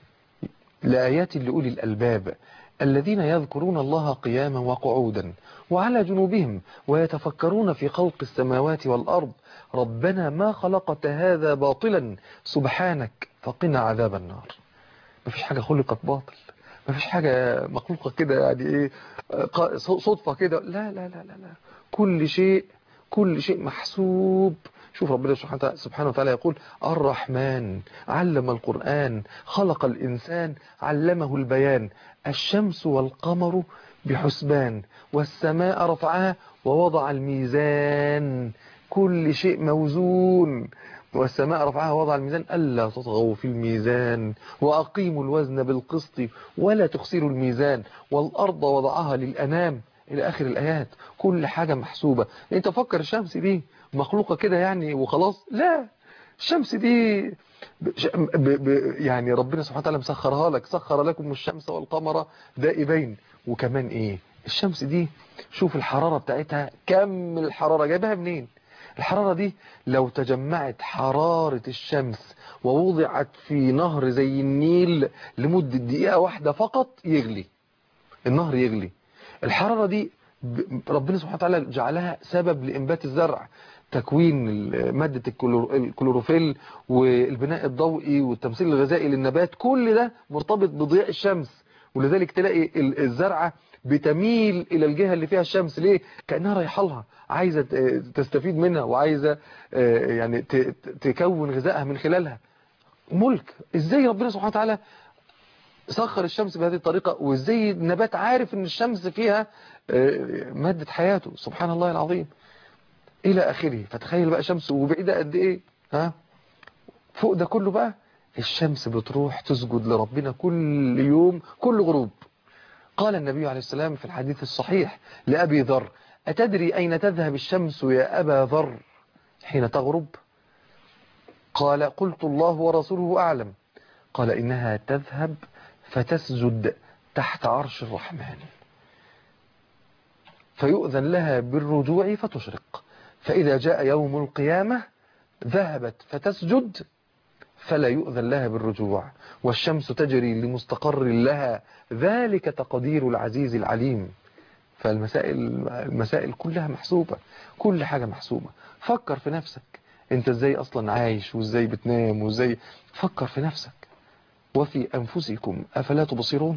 لآيات لأولي الألباب الذين يذكرون الله قياما وقعودا وعلى جنوبهم ويتفكرون في خلق السماوات والأرض ربنا ما خلقت هذا باطلا سبحانك فقنا عذاب النار ما فيش حاجة خلقت باطل ما فيش حاجة مخلوقة كده يعني ايه صدفة كده لا لا لا لا لا كل شيء كل شيء محسوب شوف ربنا سبحانه وتعالى يقول الرحمن علم القرآن خلق الإنسان علمه البيان الشمس والقمر بحسبان والسماء رفعها ووضع الميزان كل شيء موزون والسماء رفعها ووضع الميزان ألا تطغوا في الميزان وأقيموا الوزن بالقسط ولا تخسروا الميزان والأرض وضعها للأنام إلى آخر الآيات كل حاجة محسوبة أنت فكر الشمس دي مخلوقة كده يعني وخلاص لا الشمس دي ب ب ب يعني ربنا سبحانه وتعالى مسخرها لك سخر لكم الشمس والقمر دائبين وكمان ايه الشمس دي شوف الحرارة بتاعتها كم الحرارة جايبها منين الحرارة دي لو تجمعت حرارة الشمس ووضعت في نهر زي النيل لمدة دقيقة واحدة فقط يغلي النهر يغلي الحرارة دي ربنا سبحانه وتعالى جعلها سبب لإنبات الزرع تكوين مادة الكلوروفيل والبناء الضوئي والتمثيل الغذائي للنبات كل ده مرتبط بضياء الشمس ولذلك تلاقي الزرعة بتميل إلى الجهة اللي فيها الشمس ليه؟ كأنها رايحة لها عايزة تستفيد منها وعايزة يعني تكون غذائها من خلالها ملك ازاي ربنا سبحانه وتعالى سخر الشمس بهذه الطريقة وازاي النبات عارف ان الشمس فيها مادة حياته سبحان الله العظيم إلى آخره فتخيل بقى شمس وبعيدة قد إيه ها فوق ده كله بقى الشمس بتروح تسجد لربنا كل يوم كل غروب قال النبي عليه السلام في الحديث الصحيح لأبي ذر أتدري أين تذهب الشمس يا أبا ذر حين تغرب قال قلت الله ورسوله أعلم قال إنها تذهب فتسجد تحت عرش الرحمن فيؤذن لها بالرجوع فتشرق فإذا جاء يوم القيامة ذهبت فتسجد فلا يؤذن لها بالرجوع والشمس تجري لمستقر لها ذلك تقدير العزيز العليم فالمسائل المسائل كلها محسوبة كل حاجة محسوبة فكر في نفسك انت ازاي اصلا عايش وازاي بتنام وازاي فكر في نفسك وفي انفسكم افلا تبصرون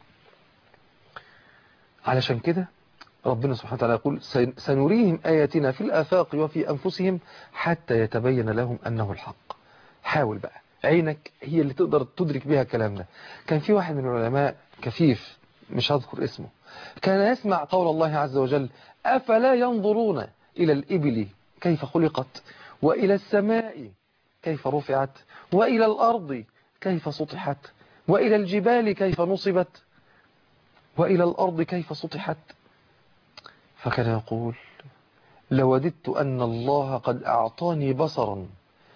علشان كده ربنا سبحانه وتعالى يقول سنريهم آياتنا في الآفاق وفي أنفسهم حتى يتبين لهم أنه الحق حاول بقى عينك هي اللي تقدر تدرك بها الكلام ده كان في واحد من العلماء كفيف مش هذكر اسمه كان يسمع قول الله عز وجل أفلا ينظرون إلى الإبل كيف خلقت وإلى السماء كيف رفعت وإلى الأرض كيف سطحت وإلى الجبال كيف نصبت وإلى الأرض كيف سطحت فكان يقول لوددت أن الله قد أعطاني بصرا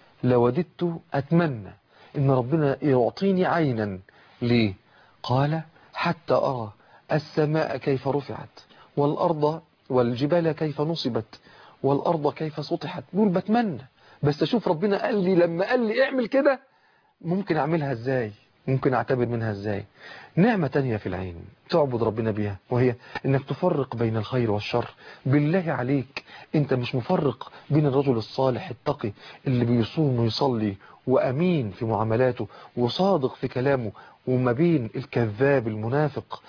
لوددت أتمنى إن ربنا يعطيني عينا ليه قال حتى أرى السماء كيف رفعت والأرض والجبال كيف نصبت والأرض كيف سطحت بقول بتمنى بس أشوف ربنا قال لي لما قال لي اعمل كده ممكن أعملها إزاي ممكن أعتبر منها إزاي نعمة تانية في العين تعبد ربنا بيها وهي إنك تفرق بين الخير والشر بالله عليك أنت مش مفرق بين الرجل الصالح التقي اللي بيصوم ويصلي وأمين في معاملاته وصادق في كلامه وما بين الكذاب المنافق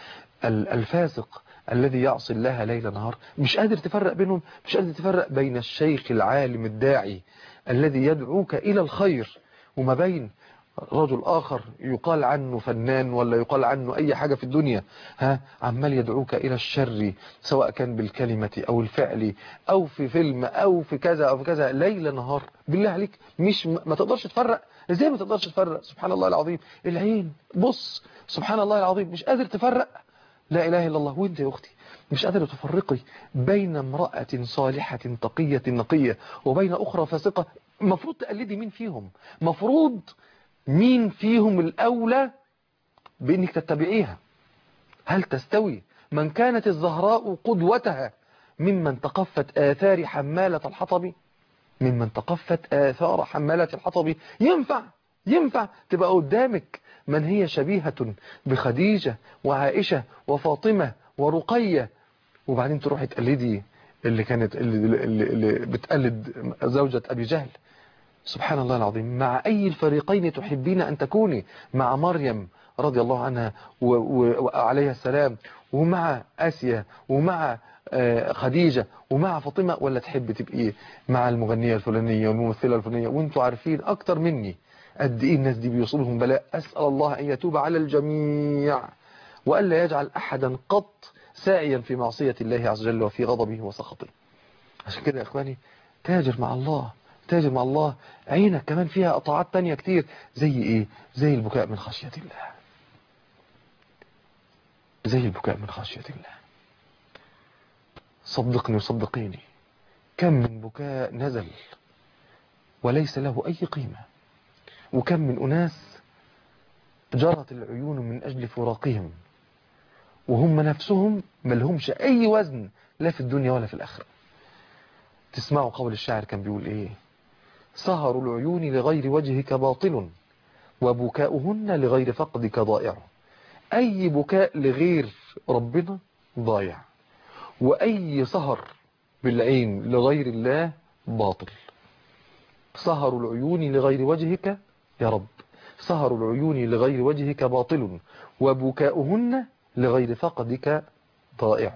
الفاسق الذي يعصي الله ليل نهار مش قادر تفرق بينهم مش قادر تفرق بين الشيخ العالم الداعي الذي يدعوك إلى الخير وما بين رجل آخر يقال عنه فنان ولا يقال عنه أي حاجة في الدنيا ها عمال يدعوك إلى الشر سواء كان بالكلمة أو الفعل أو في فيلم أو في كذا أو في كذا ليل نهار بالله عليك مش ما تقدرش تفرق ازاي ما تقدرش تفرق سبحان الله العظيم العين بص سبحان الله العظيم مش قادر تفرق لا إله إلا الله وانت يا أختي مش قادرة تفرقي بين امرأة صالحة تقية نقية وبين أخرى فاسقة مفروض تقلدي مين فيهم مفروض مين فيهم الأولى بأنك تتبعيها هل تستوي من كانت الزهراء قدوتها ممن تقفت آثار حمالة الحطب ممن تقفت آثار حمالة الحطب ينفع ينفع تبقى قدامك من هي شبيهة بخديجة وعائشة وفاطمة ورقية وبعدين تروحي تقلدي اللي كانت اللي, اللي, اللي بتقلد زوجة أبي جهل سبحان الله العظيم مع أي الفريقين تحبين أن تكوني مع مريم رضي الله عنها وعليها السلام ومع آسيا ومع خديجة ومع فاطمة ولا تحب تبقي مع المغنية الفلانية والممثلة الفلانية وانتوا عارفين أكتر مني قد إيه الناس دي بيوصلهم بلاء أسأل الله أن يتوب على الجميع وألا يجعل أحدا قط ساعيا في معصية الله عز وجل وفي غضبه وسخطه عشان كده يا إخواني تاجر مع الله تاجر مع الله عينك كمان فيها قطاعات تانية كتير زي ايه زي البكاء من خشية الله زي البكاء من خشية الله صدقني وصدقيني كم من بكاء نزل وليس له أي قيمة وكم من أناس جرت العيون من أجل فراقهم وهم نفسهم ملهمش أي وزن لا في الدنيا ولا في الآخرة تسمعوا قول الشاعر كان بيقول إيه سهر العيون لغير وجهك باطل وبكاؤهن لغير فقدك ضائع أي بكاء لغير ربنا ضايع وأي سهر بالعين لغير الله باطل سهر العيون لغير وجهك يا رب سهر العيون لغير وجهك باطل وبكاؤهن لغير فقدك ضائع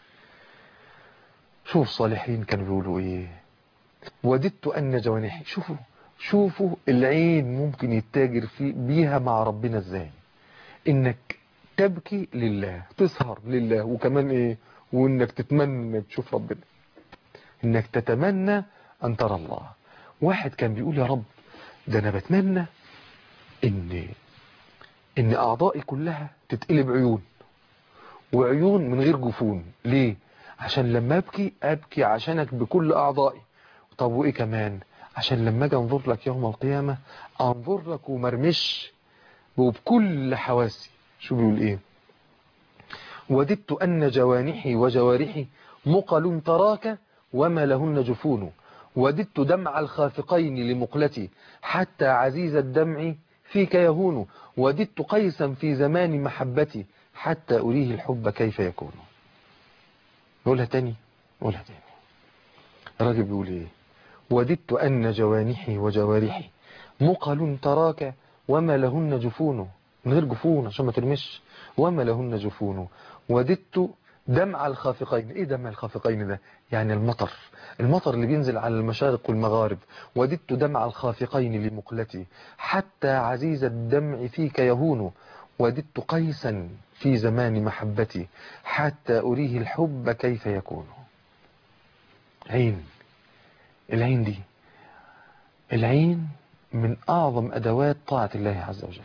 شوف صالحين كانوا بيقولوا ايه وددت أن جوانحي شوفوا شوفوا العين ممكن يتاجر في بيها مع ربنا ازاي انك تبكي لله تسهر لله وكمان ايه وانك تتمنى تشوف ربنا انك تتمنى ان ترى الله واحد كان بيقول يا رب ده انا بتمنى ان ان اعضائي كلها تتقلب عيون وعيون من غير جفون ليه عشان لما ابكي ابكي عشانك بكل اعضائي طب وايه كمان عشان لما اجي انظر لك يوم القيامة انظر لك ومرمش وبكل حواسي شو بيقول ايه وددت ان جوانحي وجوارحي مقل تراك وما لهن جفون وددت دمع الخافقين لمقلتي حتى عزيز الدمع فيك يهون وددت قيسا في زمان محبتي حتى أريه الحب كيف يكون نقولها تاني نقولها تاني الراجل بيقول ايه وددت أن جوانحي وجوارحي مقل تراك وما لهن جفون من غير جفون عشان ما ترمش وما لهن جفون وددت دمع الخافقين ايه دمع الخافقين ده يعني المطر المطر اللي بينزل على المشارق والمغارب وددت دمع الخافقين لمقلتي حتى عزيز الدمع فيك يهون وددت قيسا في زمان محبتي حتى أريه الحب كيف يكون عين العين دي العين من أعظم أدوات طاعة الله عز وجل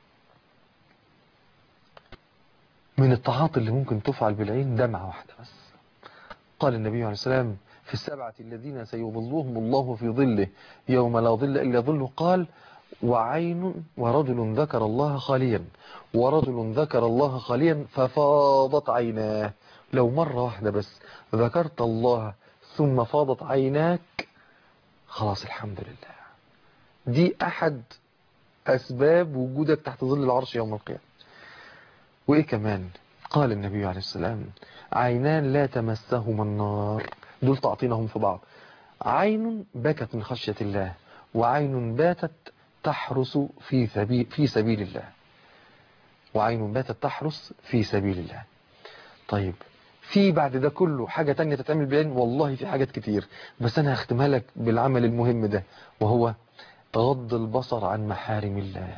من الطاعات اللي ممكن تفعل بالعين دمعة واحدة بس قال النبي عليه السلام في السبعة الذين سيظلهم الله في ظله يوم لا ظل إلا ظله قال وعين ورجل ذكر الله خاليا ورجل ذكر الله خاليا ففاضت عيناه لو مرة واحدة بس ذكرت الله ثم فاضت عيناك خلاص الحمد لله دي أحد أسباب وجودك تحت ظل العرش يوم القيامة وإيه كمان قال النبي عليه السلام عينان لا تمسهما النار دول تعطينهم في بعض عين بكت من خشية الله وعين باتت تحرس في سبيل, في سبيل الله وعين باتت تحرس في سبيل الله طيب في بعد ده كله حاجة تانية تتعمل بعين والله في حاجات كتير بس أنا هختمها لك بالعمل المهم ده وهو غض البصر عن محارم الله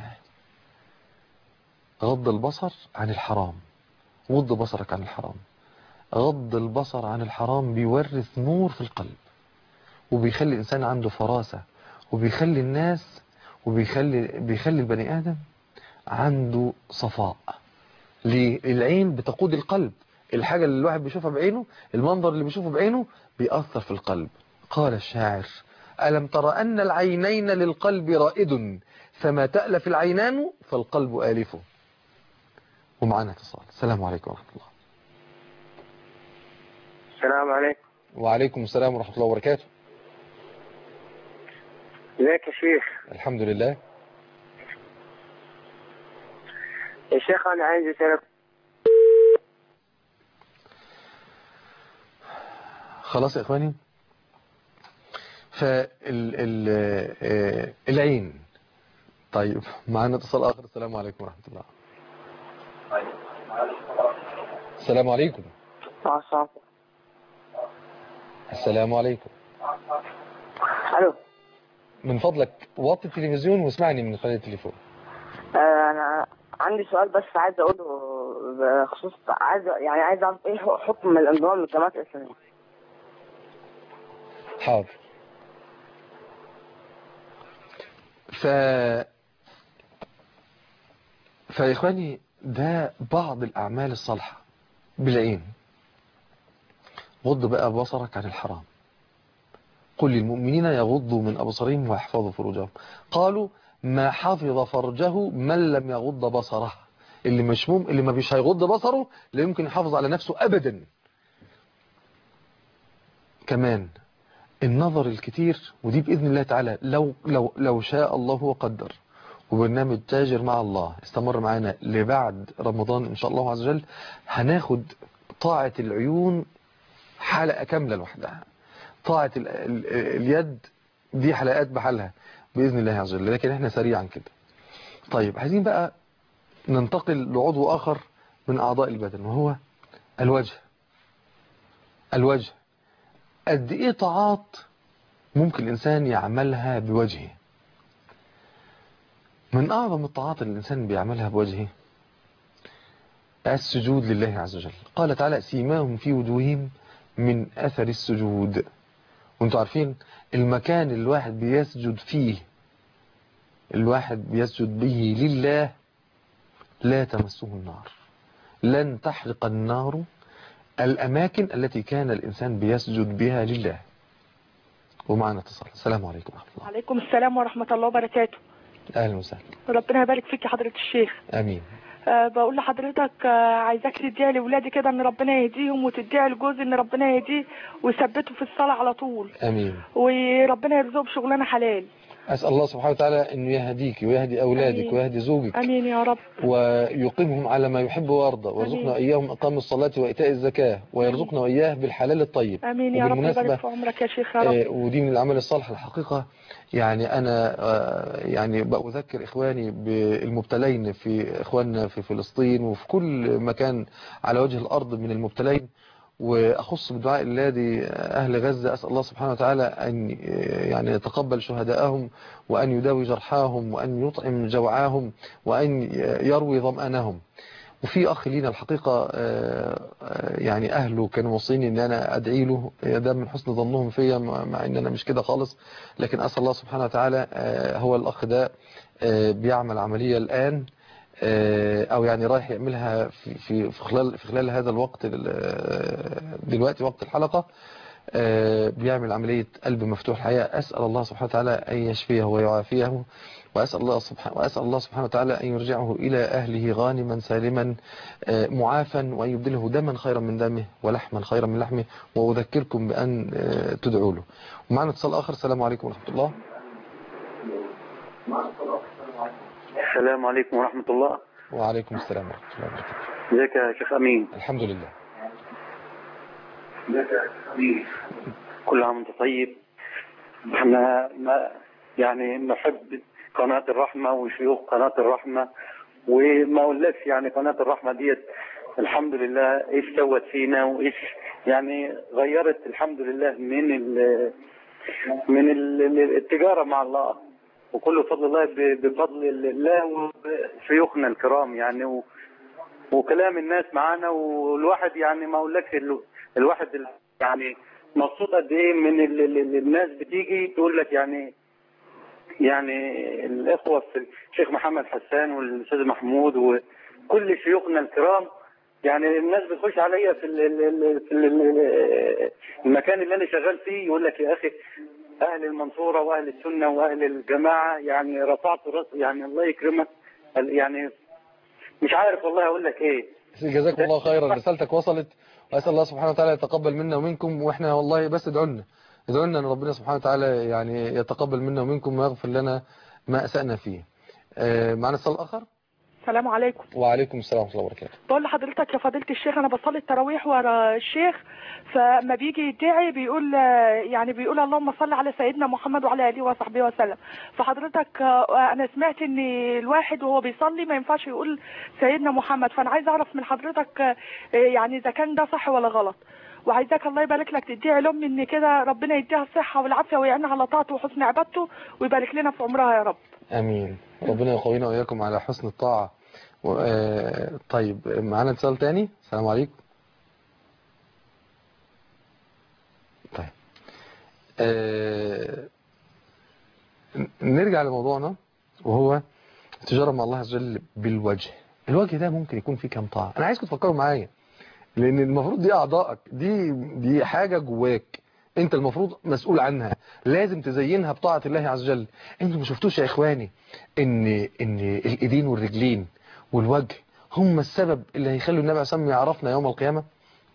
غض البصر عن الحرام غض بصرك عن الحرام غض البصر عن الحرام بيورث نور في القلب وبيخلي الإنسان عنده فراسة وبيخلي الناس وبيخلي بيخلي البني آدم عنده صفاء ليه؟ العين بتقود القلب الحاجة اللي الواحد بيشوفها بعينه المنظر اللي بيشوفه بعينه بيأثر في القلب قال الشاعر ألم ترى أن العينين للقلب رائد فما تألف العينان فالقلب آلفه ومعنا اتصال السلام عليكم ورحمة الله السلام عليكم وعليكم السلام ورحمة الله وبركاته ازيك يا شيخ الحمد لله يا شيخ انا عايز اسالك خلاص يا اخواني فال ال آه، العين طيب معنا اتصال اخر السلام عليكم ورحمة الله السلام عليكم عصام السلام عليكم الو من فضلك وطي التلفزيون واسمعني من خلال التليفون آه، انا عندي سؤال بس عايز اقوله بخصوص عايز يعني عايز اعرف ايه حكم الانضمام للجماعات الاسلاميه حاضر ف فيا اخواني ده بعض الاعمال الصالحة بالعين غض بقى بصرك عن الحرام قل للمؤمنين يغضوا من ابصارهم ويحفظوا فروجهم قالوا ما حفظ فرجه من لم يغض بصره اللي مش مم... اللي ما بيش هيغض بصره لا يمكن يحافظ على نفسه ابدا كمان النظر الكتير ودي بإذن الله تعالى لو, لو, لو شاء الله وقدر وبرنامج تاجر مع الله استمر معانا لبعد رمضان إن شاء الله عز وجل هناخد طاعة العيون حلقة كاملة لوحدها طاعة ال ال اليد دي حلقات بحالها بإذن الله عز وجل لكن احنا سريعا كده طيب عايزين بقى ننتقل لعضو آخر من أعضاء البدن وهو الوجه الوجه قد ايه طاعات ممكن الانسان يعملها بوجهه من اعظم الطاعات اللي الانسان بيعملها بوجهه السجود لله عز وجل قال تعالى سيماهم في وجوههم من اثر السجود وانتوا عارفين المكان اللي الواحد بيسجد فيه الواحد بيسجد به لله لا تمسه النار لن تحرق النار الأماكن التي كان الإنسان بيسجد بها لله ومعنا اتصال السلام عليكم ورحمة الله عليكم السلام ورحمة الله وبركاته أهلا وسهلا ربنا يبارك فيك يا حضرة الشيخ آمين أه بقول لحضرتك أه عايزاك تديها لولادي كده ان ربنا يهديهم وتديها لجوزي ان ربنا يهديه ويثبته في الصلاة على طول آمين وربنا يرزقه بشغلانة حلال أسأل الله سبحانه وتعالى أنه يهديك ويهدي أولادك آمين. ويهدي زوجك امين يا رب ويقيمهم على ما يحب ويرضى ويرزقنا آمين. إياهم إقام الصلاة وإيتاء الزكاة ويرزقنا وإياه بالحلال الطيب امين يا رب وبالمناسبة يبارك في عمرك يا شيخ يا رب آه، ودي من العمل الصالح الحقيقة يعني أنا آه، يعني بأذكر إخواني بالمبتلين في إخواننا في فلسطين وفي كل مكان على وجه الأرض من المبتلين وأخص بدعاء الذي أهل غزة أسأل الله سبحانه وتعالى أن يعني يتقبل شهداءهم وأن يداوي جرحاهم وأن يطعم جوعاهم وأن يروي ظمأنهم وفي أخ لينا الحقيقة آه، آه، يعني أهله كانوا موصيني أن أنا أدعي له ده من حسن ظنهم فيا مع مع أن أنا مش كده خالص لكن أسأل الله سبحانه وتعالى آه، هو الأخ ده آه، بيعمل عملية الآن آه، أو يعني رايح يعملها في في في خلال في خلال هذا الوقت ال- آه، دلوقتي وقت الحلقة آه، بيعمل عملية قلب مفتوح الحقيقة أسأل الله سبحانه وتعالى أن يشفيه ويعافيه وأسأل الله سبحانه وأسأل الله سبحانه وتعالى أن يرجعه إلى أهله غانما سالما آه، معافا وأن يبدله دما خيرا من دمه ولحما خيرا من لحمه وأذكركم بأن آه، تدعوا له ومعنا اتصال آخر السلام عليكم ورحمة الله السلام عليكم ورحمة الله وعليكم السلام ورحمة الله وبركاته ازيك يا شيخ أمين الحمد لله كل عام وانت طيب احنا ما يعني نحب قناة الرحمة وشيوخ قناة الرحمة وما اقولكش يعني قناة الرحمة ديت الحمد لله ايش سوت فينا وايش يعني غيرت الحمد لله من ال من ال- التجارة مع الله وكله فضل الله ب- بفضل الله وشيوخنا الكرام يعني و وكلام الناس معانا والواحد يعني ما اقولكش ال- الواحد ال- يعني مبسوط قد ايه من ال- ال- ال- الناس بتيجي تقول لك يعني يعني الاخوه في الشيخ محمد حسان والاستاذ محمود وكل شيوخنا الكرام يعني الناس بتخش عليا في ال- ال- ال- في ال- ال- المكان اللي انا شغال فيه يقول لك يا اخي اهل المنصوره واهل السنه واهل الجماعه يعني رفعت راس يعني الله يكرمك يعني مش عارف والله اقول لك ايه جزاكم الله خيرا رسالتك وصلت وأسأل الله سبحانه وتعالى يتقبل منا ومنكم وإحنا والله بس ادعوا لنا ادعوا لنا أن ربنا سبحانه وتعالى يعني يتقبل منا ومنكم ويغفر لنا ما أسأنا فيه آه، معنا اتصال آخر السلام عليكم وعليكم السلام ورحمة الله وبركاته بقول لحضرتك يا فضيلة الشيخ انا بصلي التراويح ورا الشيخ فما بيجي يدعي بيقول يعني بيقول اللهم صل على سيدنا محمد وعلى اله وصحبه وسلم فحضرتك آه، انا سمعت ان الواحد وهو بيصلي ما ينفعش يقول سيدنا محمد فانا عايز اعرف من حضرتك آه، يعني اذا كان ده صح ولا غلط وعايزاك الله يبارك لك تدعي لامي ان كده ربنا يديها الصحه والعافيه ويعينها على طاعته وحسن عبادته ويبارك لنا في عمرها يا رب امين ربنا يقوينا واياكم على حسن الطاعه و... آه، طيب معانا اتصال تاني السلام عليكم طيب آه، ن- نرجع لموضوعنا وهو التجاره مع الله عز وجل بالوجه الوجه ده ممكن يكون فيه كام طاعه انا عايزكم تفكروا معايا لان المفروض دي اعضائك دي دي حاجه جواك انت المفروض مسؤول عنها لازم تزينها بطاعه الله عز وجل انتوا ما شفتوش يا اخواني ان ان الايدين والرجلين والوجه هم السبب اللي هيخلوا النبي عليه الصلاه والسلام يعرفنا يوم القيامه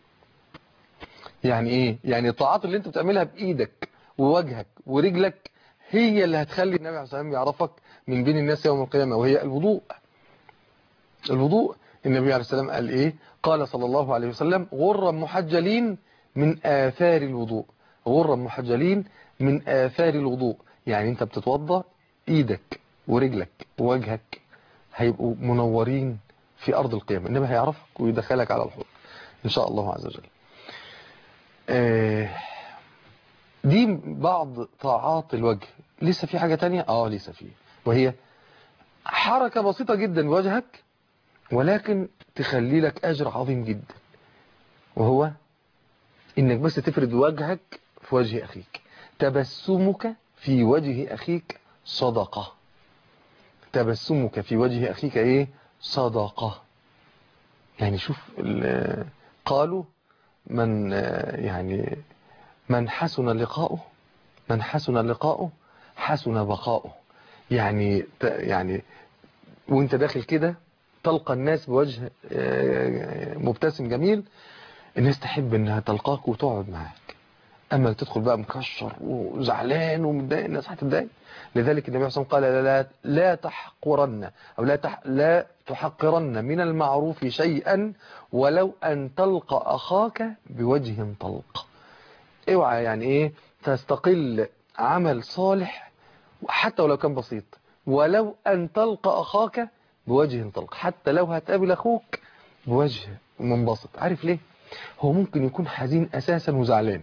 يعني ايه يعني الطاعات اللي انت بتعملها بايدك ووجهك ورجلك هي اللي هتخلي النبي عليه الصلاه والسلام يعرفك من بين الناس يوم القيامه وهي الوضوء الوضوء النبي عليه السلام قال ايه قال صلى الله عليه وسلم غرا محجلين من آثار الوضوء غرا محجلين من آثار الوضوء يعني انت بتتوضى ايدك ورجلك ووجهك هيبقوا منورين في أرض القيامة النبي هيعرفك ويدخلك على الحوض إن شاء الله عز وجل آه، دي بعض طاعات الوجه لسه في حاجة تانية اه لسه في وهي حركة بسيطة جدا بوجهك ولكن تخلي لك أجر عظيم جدا وهو إنك بس تفرد وجهك في وجه أخيك تبسمك في وجه أخيك صدقة تبسمك في وجه أخيك إيه صدقة يعني شوف ال- قالوا من يعني من حسن لقاؤه من حسن لقاؤه حسن بقاؤه يعني ت- يعني وانت داخل كده تلقى الناس بوجه آه، مبتسم جميل الناس تحب انها تلقاك وتقعد معاك اما تدخل بقى مكشر وزعلان ومتضايق الناس هتتضايق لذلك النبي صلى الله عليه وسلم قال لا لا تحقرن او لا تح لا تحقرن من المعروف شيئا ولو ان تلقى اخاك بوجه طلق اوعى يعني ايه تستقل عمل صالح حتى ولو كان بسيط ولو ان تلقى اخاك بوجه طلق حتى لو هتقابل اخوك بوجه منبسط عارف ليه هو ممكن يكون حزين اساسا وزعلان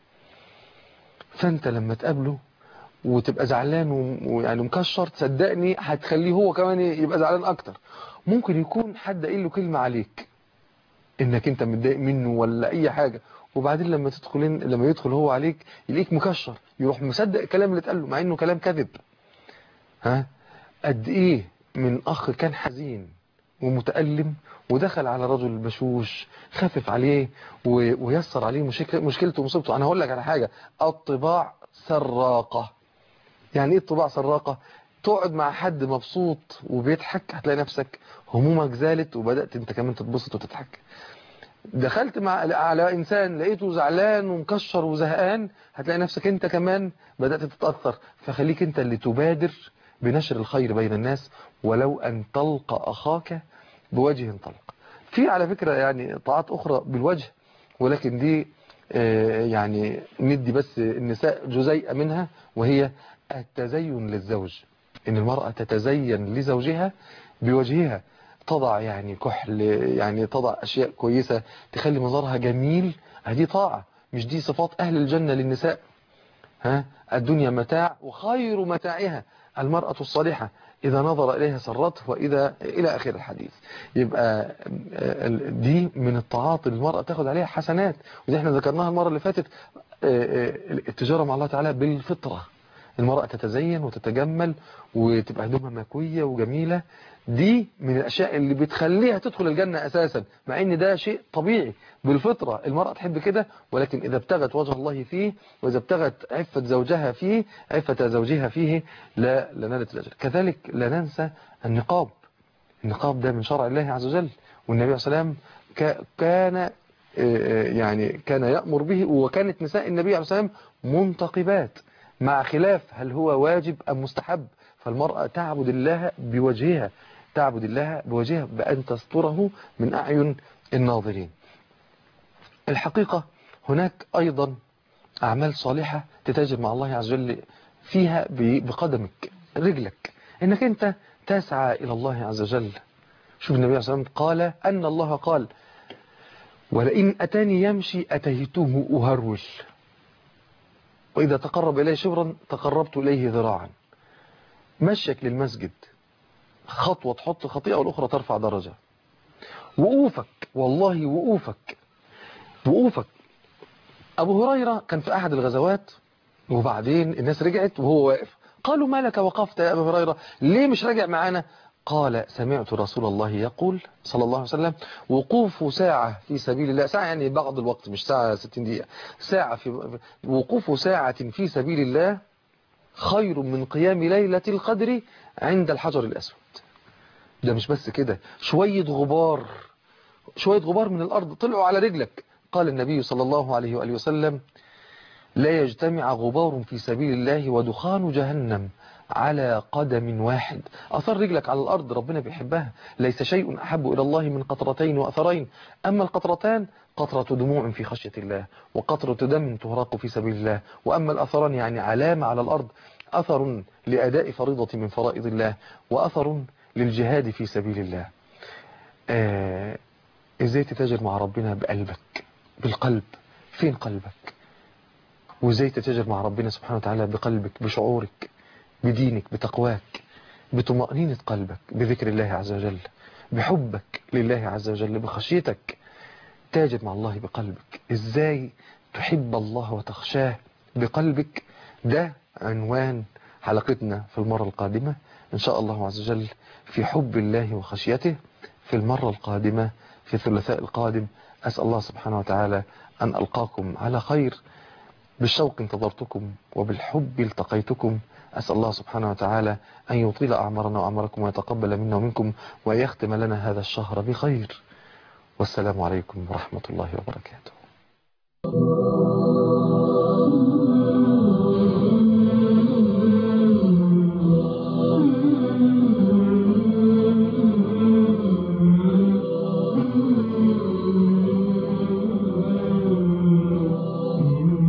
فانت لما تقابله وتبقى زعلان و- ويعني مكشر تصدقني هتخليه هو كمان يبقى زعلان اكتر ممكن يكون حد قايل له كلمه عليك انك انت متضايق منه ولا اي حاجه وبعدين لما تدخل إن- لما يدخل هو عليك يلاقيك مكشر يروح مصدق الكلام اللي اتقال له مع انه كلام كذب ها قد ايه من اخ كان حزين ومتألم ودخل على رجل بشوش خفف عليه و- ويسر عليه مشك- مشكلته ومصيبته انا هقول لك على حاجه الطباع سراقه يعني ايه الطباع سراقه تقعد مع حد مبسوط وبيضحك هتلاقي نفسك همومك زالت وبدأت انت كمان تتبسط وتضحك دخلت مع على انسان لقيته زعلان ومكشر وزهقان هتلاقي نفسك انت كمان بدأت تتأثر فخليك انت اللي تبادر بنشر الخير بين الناس ولو ان تلقى اخاك بوجه طلق في على فكرة يعني طاعات اخرى بالوجه ولكن دي آه، يعني ندي بس النساء جزيئة منها وهي التزين للزوج ان المرأة تتزين لزوجها بوجهها تضع يعني كحل يعني تضع اشياء كويسة تخلي مظهرها جميل هذه طاعة مش دي صفات اهل الجنة للنساء ها الدنيا متاع وخير متاعها المرأة الصالحة إذا نظر إليها سرته وإذا إلى آخر الحديث يبقى آه، دي من الطاعات اللي المرأة تاخد عليها حسنات ودي احنا ذكرناها المرة اللي فاتت آه، آه، التجارة مع الله تعالى بالفطرة المرأة تتزين وتتجمل وتبقى هدومها مكوية وجميلة دي من الأشياء اللي بتخليها تدخل الجنة أساسا مع إن ده شيء طبيعي بالفطرة المرأة تحب كده ولكن إذا ابتغت وجه الله فيه وإذا ابتغت عفة زوجها فيه عفة زوجها فيه لا لنالت الأجر كذلك لا ننسى النقاب النقاب ده من شرع الله عز وجل والنبي صلى الله عليه وسلم كا- كان آه، آه، يعني كان يأمر به وكانت نساء النبي عليه الصلاة والسلام منتقبات مع خلاف هل هو واجب أم مستحب فالمرأة تعبد الله بوجهها تعبد الله بوجهها بأن تستره من أعين الناظرين الحقيقة هناك أيضا أعمال صالحة تتاجر مع الله عز وجل فيها ب- بقدمك رجلك إنك أنت تسعى إلى الله عز وجل شوف النبي عليه الصلاة والسلام قال أن الله قال ولئن أتاني يمشي أتيته أهرول وإذا تقرب إليه شبرا تقربت إليه ذراعا مشيك للمسجد خطوة تحط خطيئة والأخرى ترفع درجة وقوفك والله وقوفك وقوفك أبو هريرة كان في أحد الغزوات وبعدين الناس رجعت وهو واقف قالوا ما لك وقفت يا أبو هريرة ليه مش راجع معانا قال سمعت رسول الله يقول صلى الله عليه وسلم وقوف ساعة في سبيل الله ساعة يعني بعض الوقت مش ساعة 60 دقيقة ساعة في وقوف ساعة في سبيل الله خير من قيام ليلة القدر عند الحجر الأسود ده مش بس كده شوية غبار شوية غبار من الأرض طلعوا على رجلك قال النبي صلى الله عليه وآله وسلم لا يجتمع غبار في سبيل الله ودخان جهنم على قدم واحد أثر رجلك على الأرض ربنا بيحبها ليس شيء أحب إلى الله من قطرتين وأثرين أما القطرتان قطرة دموع في خشية الله وقطرة دم تهرق في سبيل الله وأما الأثران يعني علامة على الأرض أثر لأداء فريضة من فرائض الله وأثر للجهاد في سبيل الله آه إزاي تتاجر مع ربنا بقلبك بالقلب فين قلبك وإزاي تتاجر مع ربنا سبحانه وتعالى بقلبك بشعورك بدينك بتقواك بطمأنينة قلبك بذكر الله عز وجل بحبك لله عز وجل بخشيتك تاجر مع الله بقلبك ازاي تحب الله وتخشاه بقلبك ده عنوان حلقتنا في المرة القادمة إن شاء الله عز وجل في حب الله وخشيته في المرة القادمة في الثلاثاء القادم أسأل الله سبحانه وتعالى أن ألقاكم على خير بالشوق انتظرتكم وبالحب التقيتكم أسأل الله سبحانه وتعالى أن يطيل أعمارنا وأعماركم ويتقبل منا ومنكم ويختم لنا هذا الشهر بخير والسلام عليكم ورحمة الله وبركاته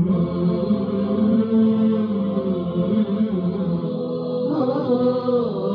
Oh